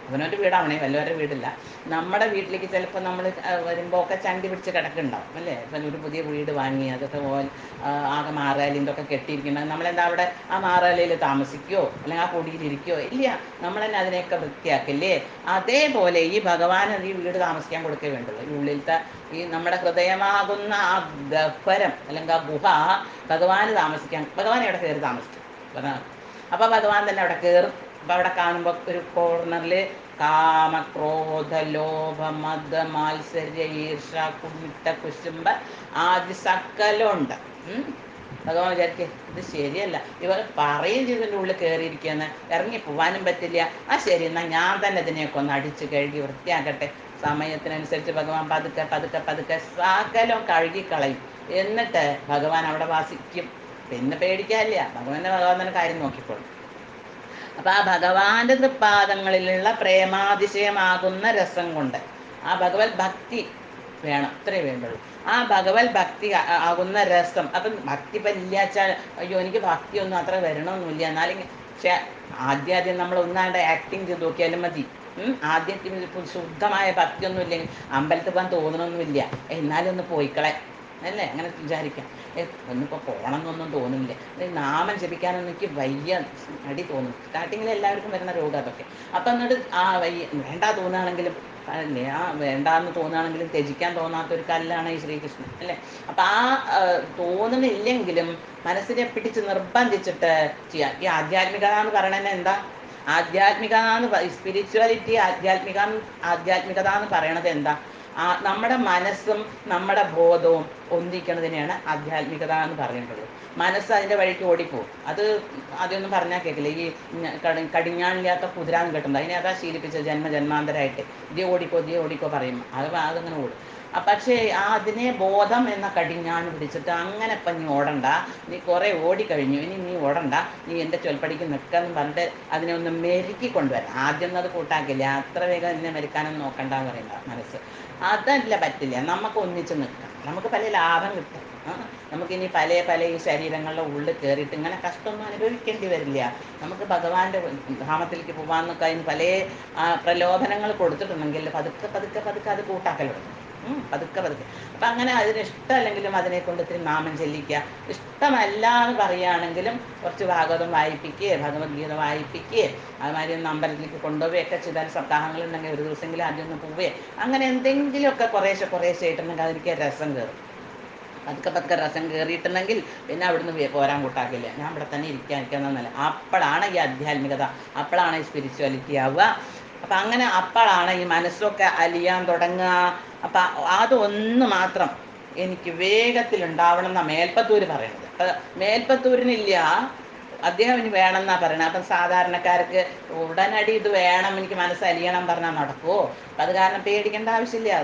അവനവൻ്റെ വീടാവണേ വല്ലവരുടെ വീടില്ല നമ്മുടെ വീട്ടിലേക്ക് ചിലപ്പോൾ നമ്മൾ വരുമ്പോൾ ഒക്കെ ചണ്ടി പിടിച്ച് കിടക്കുന്നുണ്ടാവും അല്ലേ ഇപ്പം ഒരു പുതിയ വീട് വാങ്ങി അതൊക്കെ ഓൻ ആ, ആകെ മാറാലിൻ്റെ ഒക്കെ കെട്ടിയിരിക്കുന്നത് നമ്മളെന്താ അവിടെ ആ മാറാലയിൽ താമസിക്കുകയോ അല്ലെങ്കിൽ ആ പൊടിയിലിരിക്കുകയോ ഇല്ല നമ്മൾ തന്നെ അതിനെയൊക്കെ വൃത്തിയാക്കില്ലേ അതേപോലെ ഈ ഭഗവാൻ ഈ വീട് താമസിക്കാൻ കൊടുക്കേ വേണ്ടുള്ളൂ ഈ ഉള്ളിലത്തെ ഈ നമ്മുടെ ഹൃദയമാകുന്ന ആ ഗഹ്വരം അല്ലെങ്കിൽ ആ ഗുഹ ഭഗവാന് താമസിക്കാൻ ഭഗവാൻ ഇവിടെ കയറി താമസിക്കും അതാണ്. അപ്പോൾ ഭഗവാൻ തന്നെ അവിടെ കയറും അപ്പോൾ അവിടെ കാണുമ്പോൾ ഒരു കോർണറിൽ കാമ ക്രോധ ലോഭ മത മാത്സര്യ ഈർഷ കുമിട്ട കുശുംബ ആദ്യ സകലമുണ്ട് ഉം. ഭഗവാൻ വിചാരിക്കേ ഇത് ശരിയല്ല ഇവർ പറയും ചെയ്തതിൻ്റെ ഉള്ളിൽ കയറിയിരിക്കുകയെന്ന് ഇറങ്ങി പോവാനും പറ്റില്ല ആ ശരി എന്നാൽ ഞാൻ തന്നെ ഇതിനെയൊക്കെ ഒന്ന് അടിച്ച് കഴുകി വൃത്തിയാക്കട്ടെ സമയത്തിനനുസരിച്ച് ഭഗവാൻ പതുക്കെ പതുക്കെ പതുക്കെ സകലം കഴുകിക്കളയും എന്നിട്ട് ഭഗവാൻ അവിടെ വാസിക്കും പിന്നെ പേടിക്കാനില്ല ഭഗവാന്റെ ഭഗവാൻ തന്നെ കാര്യം നോക്കിക്കോളും അപ്പൊ ആ ഭഗവാന്റെ തൃപ്പാദങ്ങളിലുള്ള പ്രേമാതിശയമാകുന്ന രസം കൊണ്ട് ആ ഭഗവത് ഭക്തി വേണം ഇത്രേ വേണ്ടുള്ളൂ ആ ഭഗവത് ഭക്തി ആ- ആകുന്ന രസം അപ്പം ഭക്തി ഇപ്പം ഇല്ലാച്ചാൽ അയ്യോ എനിക്ക് ഭക്തിയൊന്നും അത്ര വരണമെന്നില്ല എന്നാലും പക്ഷെ ആദ്യം ആദ്യം നമ്മൾ ഒന്നാണ്ട് ആക്ടിങ് ചെയ്ത് നോക്കിയാലും മതി ഉം. ആദ്യം ഇപ്പൊ ശുദ്ധമായ ഭക്തിയൊന്നും ഇല്ലെങ്കിൽ അമ്പലത്തിൽ പോകാൻ തോന്നണമൊന്നുമില്ല എന്നാലും ഒന്ന് പോയിക്കളെ അല്ലേ അങ്ങനെ വിചാരിക്കാം ഏ ഒന്നിപ്പോൾ പോകണം എന്നൊന്നും തോന്നുന്നില്ല ഇത് നാമം ജപിക്കാനൊന്നും എനിക്ക് വയ്യ അടി തോന്നും സ്റ്റാർട്ടിങ്ങിൽ എല്ലാവർക്കും വരുന്ന രോഗം അതൊക്കെ അപ്പം എന്നിട്ട് ആ വയ്യ വേണ്ട തോന്നുകയാണെങ്കിലും അല്ലേ ആ വേണ്ടാന്ന് തോന്നുകയാണെങ്കിലും ത്യജിക്കാൻ തോന്നാത്ത ഒരു കല്ലാണ് ഈ ശ്രീകൃഷ്ണൻ അല്ലേ അപ്പം ആ ആ, തോന്നണില്ലെങ്കിലും മനസ്സിനെ പിടിച്ച് നിർബന്ധിച്ചിട്ട് ചെയ്യാം ഈ ആധ്യാത്മികത എന്ന് പറയണത് എന്താ ആധ്യാത്മികത എന്ന് സ്പിരിച്വാലിറ്റി ആധ്യാത്മിക ആധ്യാത്മികത എന്ന് പറയണത് എന്താ ആ നമ്മുടെ മനസ്സും നമ്മുടെ ബോധവും ഒന്നിക്കണതിനെയാണ് ആധ്യാത്മികത എന്ന് പറയുന്നത് മനസ്സ് അതിൻ്റെ വഴിക്ക് ഓടിപ്പോവും അത് അതൊന്നും പറഞ്ഞാൽ കേൾക്കില്ല ഈ ഞ- കടി- കടിഞ്ഞാണില്ലാത്ത കുതിര എന്ന് കേട്ടിട്ടുണ്ട് അതിനെ അതാ ശീലിപ്പിച്ചത് ജന്മ ജന്മാന്തരമായിട്ട് ഇതേ ഓടിക്കോ ഇതേ ഓടിക്കോ പറയും അത് അതങ്ങനെ ഓടും ആ പക്ഷേ ആ അതിനെ ബോധം എന്ന കടിഞ്ഞാണ് പിടിച്ചിട്ട് അങ്ങനെ ഇപ്പം നീ ഓടണ്ട നീ കുറേ ഓടിക്കഴിഞ്ഞു ഇനി നീ ഓടണ്ട നീ എൻ്റെ ചൊൽപ്പടിക്ക് നിൽക്കാന്ന് പറഞ്ഞിട്ട് അതിനെ ഒന്ന് മെരുക്കി കൊണ്ടുവരാം ആദ്യം ഒന്നും അത് കൂട്ടാക്കില്ല അത്ര വേഗം എന്നെ മെരുക്കാനൊന്നും നോക്കണ്ടെന്ന് പറയുന്ന മനസ്സ് അതല്ല പറ്റില്ല നമുക്ക് ഒന്നിച്ച് നിൽക്കാം നമുക്ക് പല ലാഭം കിട്ടും ആ, നമുക്കിനി പല പല ഈ ശരീരങ്ങളുടെ ഉള്ളിൽ കയറിയിട്ട് ഇങ്ങനെ കഷ്ടമൊന്നും അനുഭവിക്കേണ്ടി വരില്ല നമുക്ക് ഭഗവാന്റെ ധാമത്തിലേക്ക് പോകാമെന്നൊക്കെ അതിന് പല ആ, പ്രലോഭനങ്ങൾ കൊടുത്തിട്ടുണ്ടെങ്കിൽ പതുക്കെ പതുക്കെ പതുക്കെ അത് കൂട്ടാക്കൽ തുടങ്ങും ഉം, പതുക്കെ പതുക്കെ അപ്പം അങ്ങനെ അതിന് ഇഷ്ടമല്ലെങ്കിലും അതിനെ കൊണ്ട് ഇത്തിരി നാമം ചെല്ലിക്കുക ഇഷ്ടമല്ല എന്ന് പറയുകയാണെങ്കിലും കുറച്ച് ഭാഗവതം വായിപ്പിക്കുകയോ ഭഗവത്ഗീത വായിപ്പിക്കുകയോ അതുമാതിരി ഒന്ന് അമ്പലത്തിലേക്ക് കൊണ്ടുപോവുകയൊക്കെ ചെയ്താൽ സപ്താഹങ്ങളുണ്ടെങ്കിൽ ഒരു ദിവസമെങ്കിലും ആദ്യം ഒന്ന് പോവുകയോ അങ്ങനെ എന്തെങ്കിലുമൊക്കെ കുറേശ്ശെ കുറേശ്ശെ ആയിട്ടുണ്ടെങ്കിൽ അതെനിക്ക് രസം കയറും പതുക്കെ പതുക്കെ രസം കയറിയിട്ടുണ്ടെങ്കിൽ പിന്നെ അവിടുന്ന് വേ- പോരാൻ കൂട്ടാക്കില്ല ഞാൻ ഇവിടെ തന്നെ ഇരിക്കാൻ ഇരിക്കാന്നല്ല അപ്പോഴാണ് ഈ ആധ്യാത്മികത അപ്പോഴാണ് ഈ സ്പിരിച്വാലിറ്റി ആവുക അപ്പം അങ്ങനെ അപ്പോഴാണ് ഈ മനസ്സൊക്കെ അലിയാൻ തുടങ്ങുക അപ്പം അതൊന്ന് മാത്രം എനിക്ക് വേഗത്തിൽ ഉണ്ടാവണം എന്നാണ് മേൽപ്പത്തൂര് പറയുന്നത് അപ്പം മേൽപ്പത്തൂരിനില്ല അദ്ദേഹം ഇനി വേണമെന്നാ പറയണത് അപ്പം സാധാരണക്കാർക്ക് ഉടനടി ഇത് വേണം എനിക്ക് മനസ്സ് അലിയണം പറഞ്ഞാൽ നടക്കുമോ അപ്പം അത് കാരണം പേടിക്കേണ്ട ആവശ്യമില്ല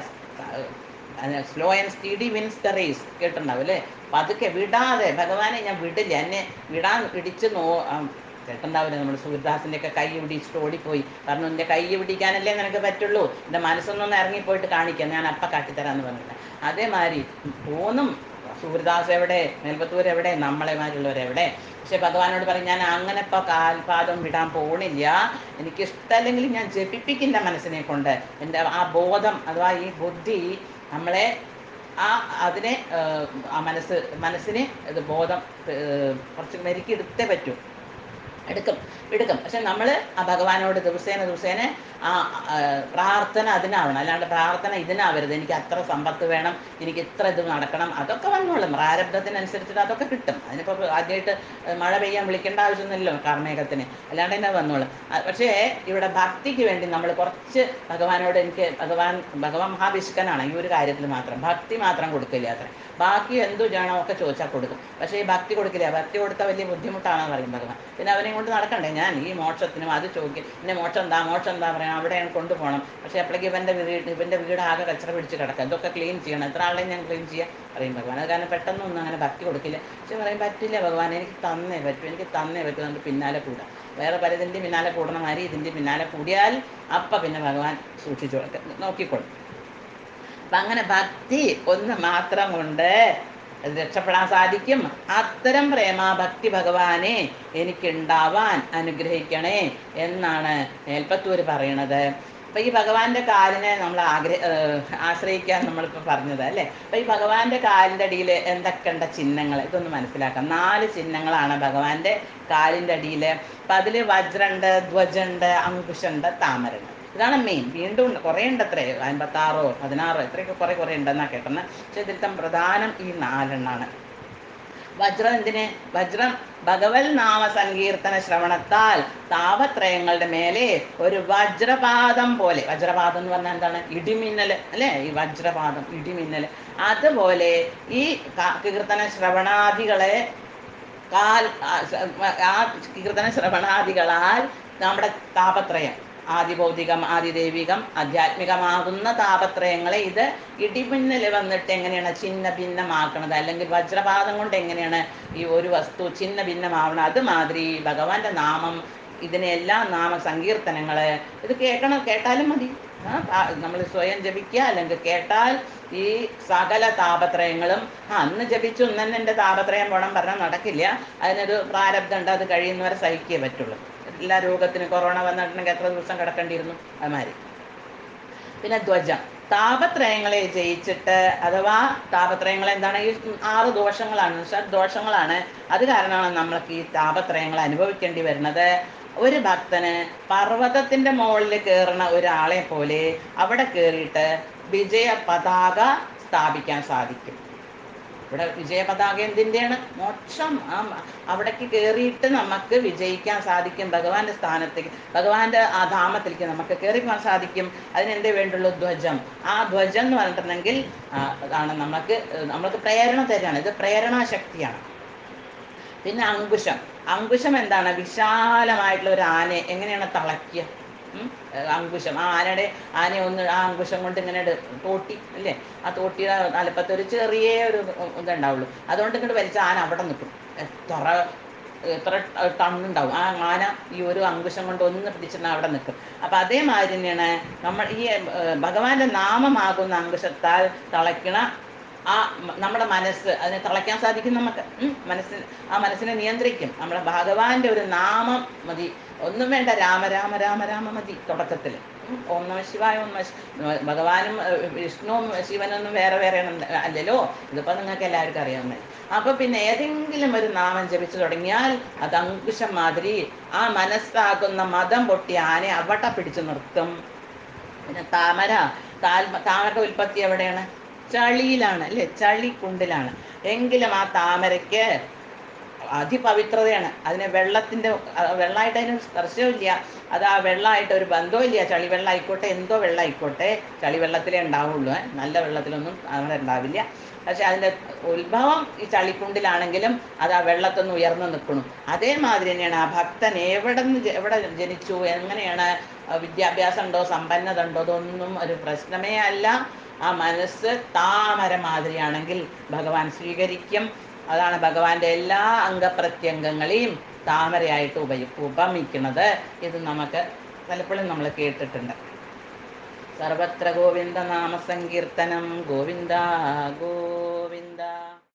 slow and speedy wins the race കേട്ടിട്ടുണ്ടാവും അല്ലേ അപ്പം അതൊക്കെ വിടാതെ ഭഗവാനെ ഞാൻ വിടില്ല എന്നെ വിടാൻ പിടിച്ച് നോ ആ, കേട്ടിട്ടുണ്ടാവില്ല നമ്മൾ സൂര്യദാസിൻ്റെ ഒക്കെ കൈ പിടിച്ചിട്ട് ഓടിപ്പോയി പറഞ്ഞു എൻ്റെ കൈ പിടിക്കാനല്ലേ നിനക്ക് പറ്റുള്ളൂ എൻ്റെ മനസ്സൊന്നൊന്ന് ഇറങ്ങിപ്പോയിട്ട് കാണിക്കാം ഞാൻ അപ്പം കാട്ടിത്തരാമെന്ന് പറഞ്ഞില്ല അതേമാതിരി തോന്നും സൂര്യദാസ് എവിടെ മേൽപ്പത്തൂർ എവിടെ നമ്മളെ മാതിരിയുള്ളവരെവിടെ പക്ഷെ ഭഗവാനോട് പറയും ഞാൻ അങ്ങനെ ഇപ്പോൾ കാൽപാദം വിടാൻ പോണില്ല എനിക്ക് ഇഷ്ടമല്ലെങ്കിൽ ഞാൻ ജപിപ്പിക്കില്ല മനസ്സിനെ കൊണ്ട് എൻ്റെ ആ ബോധം അഥവാ ഈ ബുദ്ധി നമ്മളെ ആ അതിനെ ഏഹ്, ആ മനസ്സ് മനസ്സിനെ ഇത് ബോധം ഏഹ്, കുറച്ച് മെരുക്കി എടുത്തേ പറ്റൂ എടുക്കും എടുക്കും പക്ഷെ നമ്മൾ ആ ഭഗവാനോട് ദിവസേന ദിവസേന ആ ആ, പ്രാർത്ഥന അതിനാവണം അല്ലാണ്ട് പ്രാർത്ഥന ഇതിനാവരുത് എനിക്ക് അത്ര സമ്പത്ത് വേണം എനിക്ക് ഇത്ര ഇത് നടക്കണം അതൊക്കെ വന്നോളും പ്രാരബ്ധത്തിനനുസരിച്ചിട്ട് അതൊക്കെ കിട്ടും അതിനിപ്പോൾ ആദ്യമായിട്ട് മഴ പെയ്യാൻ വിളിക്കേണ്ട ആവശ്യമൊന്നുമില്ലല്ലോ കാർമേഘത്തിന് അല്ലാണ്ട് തന്നെ വന്നോളും ആ, പക്ഷേ ഇവിടെ ഭക്തിക്ക് വേണ്ടി നമ്മൾ കുറച്ച് ഭഗവാനോട് എനിക്ക് ഭഗവാൻ ഭഗവാൻ മഹാഭിഷ്കനാണ് ഈ ഒരു കാര്യത്തിൽ മാത്രം ഭക്തി മാത്രം കൊടുക്കില്ല അത്ര ബാക്കി എന്തു ചെയ്യണോ ഒക്കെ ചോദിച്ചാൽ കൊടുക്കും പക്ഷേ ഈ ഭക്തി കൊടുക്കില്ല ഭക്തി കൊടുത്താൽ വലിയ ബുദ്ധിമുട്ടാണെന്ന് പറയും ഭഗവാൻ പിന്നെ അവനെ കൊണ്ട് നടക്കണ്ടേ ഞാൻ ഈ മോക്ഷത്തിനും അത് ചോദിക്കും പിന്നെ മോക്ഷം എന്താ മോക്ഷം എന്താ പറയാം അവിടെയാണ് കൊണ്ടുപോകണം പക്ഷേ അപ്പോഴേക്ക് ഇവൻ്റെ വീട് ഇവൻ്റെ വീട് ആകെ കച്ചറ പിടിച്ച് കിടക്കുക ഇതൊക്കെ ക്ലീൻ ചെയ്യണം എത്ര ആളെയും ഞാൻ ക്ലീൻ ചെയ്യാം പറയും ഭഗവാൻ അത് കാരണം പെട്ടെന്നൊന്നും അങ്ങനെ ഭക്തി കൊടുക്കില്ല പക്ഷെ പറയും പറ്റില്ല ഭഗവാൻ എനിക്ക് തന്നേ പറ്റൂ എനിക്ക് തന്നേ പറ്റൂ എന്നിട്ട് പിന്നാലെ കൂടാം വേറെ പലതിൻ്റെ പിന്നാലെ കൂടണ മാതിരി ഇതിൻ്റെ പിന്നാലെ കൂടിയാൽ അപ്പം പിന്നെ ഭഗവാൻ സൂക്ഷിച്ചു നോക്കിക്കോളും അപ്പം അങ്ങനെ ഭക്തി ഒന്ന് മാത്രം കൊണ്ട് അത് രക്ഷപ്പെടാൻ സാധിക്കും അത്തരം പ്രേമാഭക്തി ഭഗവാനെ എനിക്കുണ്ടാവാൻ അനുഗ്രഹിക്കണേ എന്നാണ് മേൽപ്പത്തൂർ പറയണത് അപ്പൊ ഈ ഭഗവാന്റെ കാലിനെ നമ്മൾ ആഗ്രഹ ഏഹ് ആശ്രയിക്കാൻ നമ്മളിപ്പോൾ പറഞ്ഞത് അല്ലേ അപ്പൊ ഈ ഭഗവാന്റെ കാലിൻ്റെ അടിയിൽ എന്തൊക്കെയുണ്ട ചിഹ്നങ്ങൾ ഇതൊന്ന് മനസ്സിലാക്കാം നാല് ചിഹ്നങ്ങളാണ് ഭഗവാന്റെ കാലിൻ്റെ അടിയിൽ അപ്പൊ അതിൽ വജ്രമുണ്ട് ധ്വജമുണ്ട് അങ്കുശുണ്ട് താമരണ്ട് ഇതാണ് മെയിൻ വീണ്ടും ഉണ്ട് കുറേ ഉണ്ട് അത്രേ അൻപത്താറോ പതിനാറോ എത്രയൊക്കെ കുറേ കുറേ ഉണ്ടെന്നാണ് കേട്ടെന്ന് പക്ഷെ ഇതിലത്തെ പ്രധാനം ഈ നാലെണ്ണാണ് വജ്രം എന്തിന് വജ്രം ഭഗവത് നാമ സങ്കീർത്തന ശ്രവണത്താൽ താപത്രയങ്ങളുടെ മേലെ ഒരു വജ്രപാദം പോലെ വജ്രപാദം എന്ന് പറഞ്ഞാൽ എന്താണ് ഇടിമിന്നൽ അല്ലേ ഈ വജ്രപാദം ഇടിമിന്നൽ അതുപോലെ ഈ ക- കീർത്തന ശ്രവണാദികളെ കാൽ ആ സ- ആ കീർത്തന ശ്രവണാദികളാൽ നമ്മുടെ താപത്രയം ആദിഭൗതികം ആദിദൈവികം ആധ്യാത്മികമാകുന്ന താപത്രയങ്ങളെ ഇത് ഇടിമിന്നൽ വന്നിട്ട് എങ്ങനെയാണ് ഛിന്ന ഭിന്നമാക്കണത് അല്ലെങ്കിൽ വജ്രപാതം കൊണ്ട് എങ്ങനെയാണ് ഈ ഒരു വസ്തു ഛിന്ന ഭിന്നമാവണം അതുമാതിരി ഭഗവാന്റെ നാമം ഇതിനെല്ലാം നാമ സങ്കീർത്തനങ്ങള് ഇത് കേൾക്കണം കേട്ടാലും മതി നമ്മൾ സ്വയം ജപിക്കുക അല്ലെങ്കിൽ കേട്ടാൽ ഈ സകല താപത്രയങ്ങളും ആ അന്ന് ജപിച്ചു ഇന്ന് തന്നെ എൻ്റെ താപത്രയം പോണം പറഞ്ഞാൽ നടക്കില്ല അതിനൊരു പ്രാരബ്ധം ഉണ്ട് അത് കഴിയുന്നവരെ സഹിക്കേ പറ്റുള്ളൂ എല്ലാ രോഗത്തിന് കൊറോണ വന്നിട്ടുണ്ടെങ്കിൽ എത്ര ദിവസം കിടക്കേണ്ടിയിരുന്നു അതുമാതിരി പിന്നെ ധ്വജം താപത്രയങ്ങളെ ജയിച്ചിട്ട് അഥവാ താപത്രയങ്ങൾ എന്താണ് ഈ ആറ് ദോഷങ്ങളാണ് ഷഡ് ദോഷങ്ങളാണ് അത് കാരണമാണ് നമ്മൾക്ക് ഈ താപത്രയങ്ങൾ അനുഭവിക്കേണ്ടി വരുന്നത് ഒരു ഭക്തന് പർവ്വതത്തിന്റെ മുകളിൽ കയറുന്ന ഒരാളെ പോലെ അവിടെ കയറിയിട്ട് വിജയ പതാക സ്ഥാപിക്കാൻ സാധിക്കും ഇവിടെ വിജയ പതാക എന്തിൻ്റെയാണ് മോക്ഷം ആ മ- അവിടേക്ക് കയറിയിട്ട് നമുക്ക് വിജയിക്കാൻ സാധിക്കും ഭഗവാന്റെ സ്ഥാനത്തേക്ക് ഭഗവാന്റെ ആ ധാമത്തിലേക്ക് നമുക്ക് കയറി പോകാൻ സാധിക്കും അതിനെന്തേ വേണ്ടുള്ളൂ ധ്വജം ആ ധ്വജം എന്ന് പറഞ്ഞിട്ടുണ്ടെങ്കിൽ ആ, അതാണ് നമുക്ക് നമ്മൾക്ക് പ്രേരണ തരികയാണ് ഇത് പ്രേരണാശക്തിയാണ് പിന്നെ അങ്കുശം അങ്കുശം എന്താണ് വിശാലമായിട്ടുള്ള ഒരു ആനയെ എങ്ങനെയാണ് തളയ്ക്കുക ഉം? ഏർ അങ്കുശം ആ ആനയുടെ ആനയെ ഒന്ന് ആ അങ്കുശം കൊണ്ട് ഇങ്ങനെ എടു- തോട്ടി അല്ലേ ആ തോട്ടിയുടെ തലപ്പത്ത് ഒരു ചെറിയ ഒരു ഇതുണ്ടാവുള്ളൂ അതുകൊണ്ട് ഇങ്ങോട്ട് വലിച്ച ആന അവിടെ നിൽക്കും എത്ര എത്ര ടണ്ണുണ്ടാവും ആ ആന ഈ ഒരു അങ്കുശം കൊണ്ട് ഒന്ന് പിടിച്ചിട്ട് അവിടെ നിൽക്കും അപ്പം അതേമാതിരി തന്നെയാണ് നമ്മൾ ഈ ഏർ, ഭഗവാന്റെ നാമമാകുന്ന അങ്കുശത്താൽ തളയ്ക്കണ ആ മ- നമ്മുടെ മനസ്സ് അതിനെ തളയ്ക്കാൻ സാധിക്കും നമുക്ക് ഉം. മനസ്സിന് ആ മനസ്സിനെ നിയന്ത്രിക്കും നമ്മുടെ ഭഗവാന്റെ ഒരു നാമം മതി ഒന്നും വേണ്ട രാമ രാമ രാമ രാമ മതി തുടക്കത്തിൽ ഓം നമ ശിവായ ഓം നമ ശി- ഭഗവാനും ഏർ, വിഷ്ണുവും ശിവനൊന്നും വേറെ വേറെ അല്ലല്ലോ ഇതിപ്പോൾ നിങ്ങൾക്ക് എല്ലാവർക്കും അറിയാവുന്നത് അപ്പൊ പിന്നെ ഏതെങ്കിലും ഒരു നാമം ജപിച്ചു തുടങ്ങിയാൽ അത് അങ്കുശം മാതിരി ആ മനസ്സാകുന്ന മതം പൊട്ടി ആനെ അവിടെ പിടിച്ചു നിർത്തും പിന്നെ താമര താൽ താമരയുടെ ഉൽപ്പത്തി എവിടെയാണ് ചളിയിലാണ് അല്ലേ ചളിക്കുണ്ടിലാണ് എങ്കിലും ആ താമരയ്ക്ക് അതിപവിത്രതയാണ് അതിന് വെള്ളത്തിൻ്റെ വെള്ളമായിട്ട് അതിന് സ്പർശമില്ല അത് ആ വെള്ളമായിട്ട് ഒരു ബന്ധവുമില്ല ചളി വെള്ളം ആയിക്കോട്ടെ എന്തോ വെള്ളം ആയിക്കോട്ടെ ചളി വെള്ളത്തിലേ ഉണ്ടാവുള്ളൂ ഏ. നല്ല വെള്ളത്തിലൊന്നും അങ്ങനെ ഉണ്ടാവില്ല പക്ഷെ അതിൻ്റെ ഉത്ഭവം ഈ ചളിക്കുണ്ടിലാണെങ്കിലും അത് ആ വെള്ളത്തിൽ നിന്ന് ഉയർന്നു നിൽക്കണം അതേമാതിരി തന്നെയാണ് ആ ഭക്തൻ എവിടെ നിന്ന് എവിടെ ജനിച്ചു എങ്ങനെയാണ് ആ വിദ്യാഭ്യാസം ഉണ്ടോ സമ്പന്നത ഉണ്ടോ ഇതൊന്നും ഒരു പ്രശ്നമേ അല്ല ആ മനസ്സ് താമര മാതിരിയാണെങ്കിൽ ഭഗവാൻ സ്വീകരിക്കും അതാണ് ഭഗവാന്റെ എല്ലാ അംഗപ്രത്യംഗങ്ങളെയും താമരയായിട്ട് ഉപയ ഉപമിക്കുന്നത് ഇത് നമുക്ക് പലപ്പോഴും നമ്മൾ കേട്ടിട്ടുണ്ട് സർവത്ര ഗോവിന്ദ നാമസങ്കീർത്തനം ഗോവിന്ദ ഗോവിന്ദ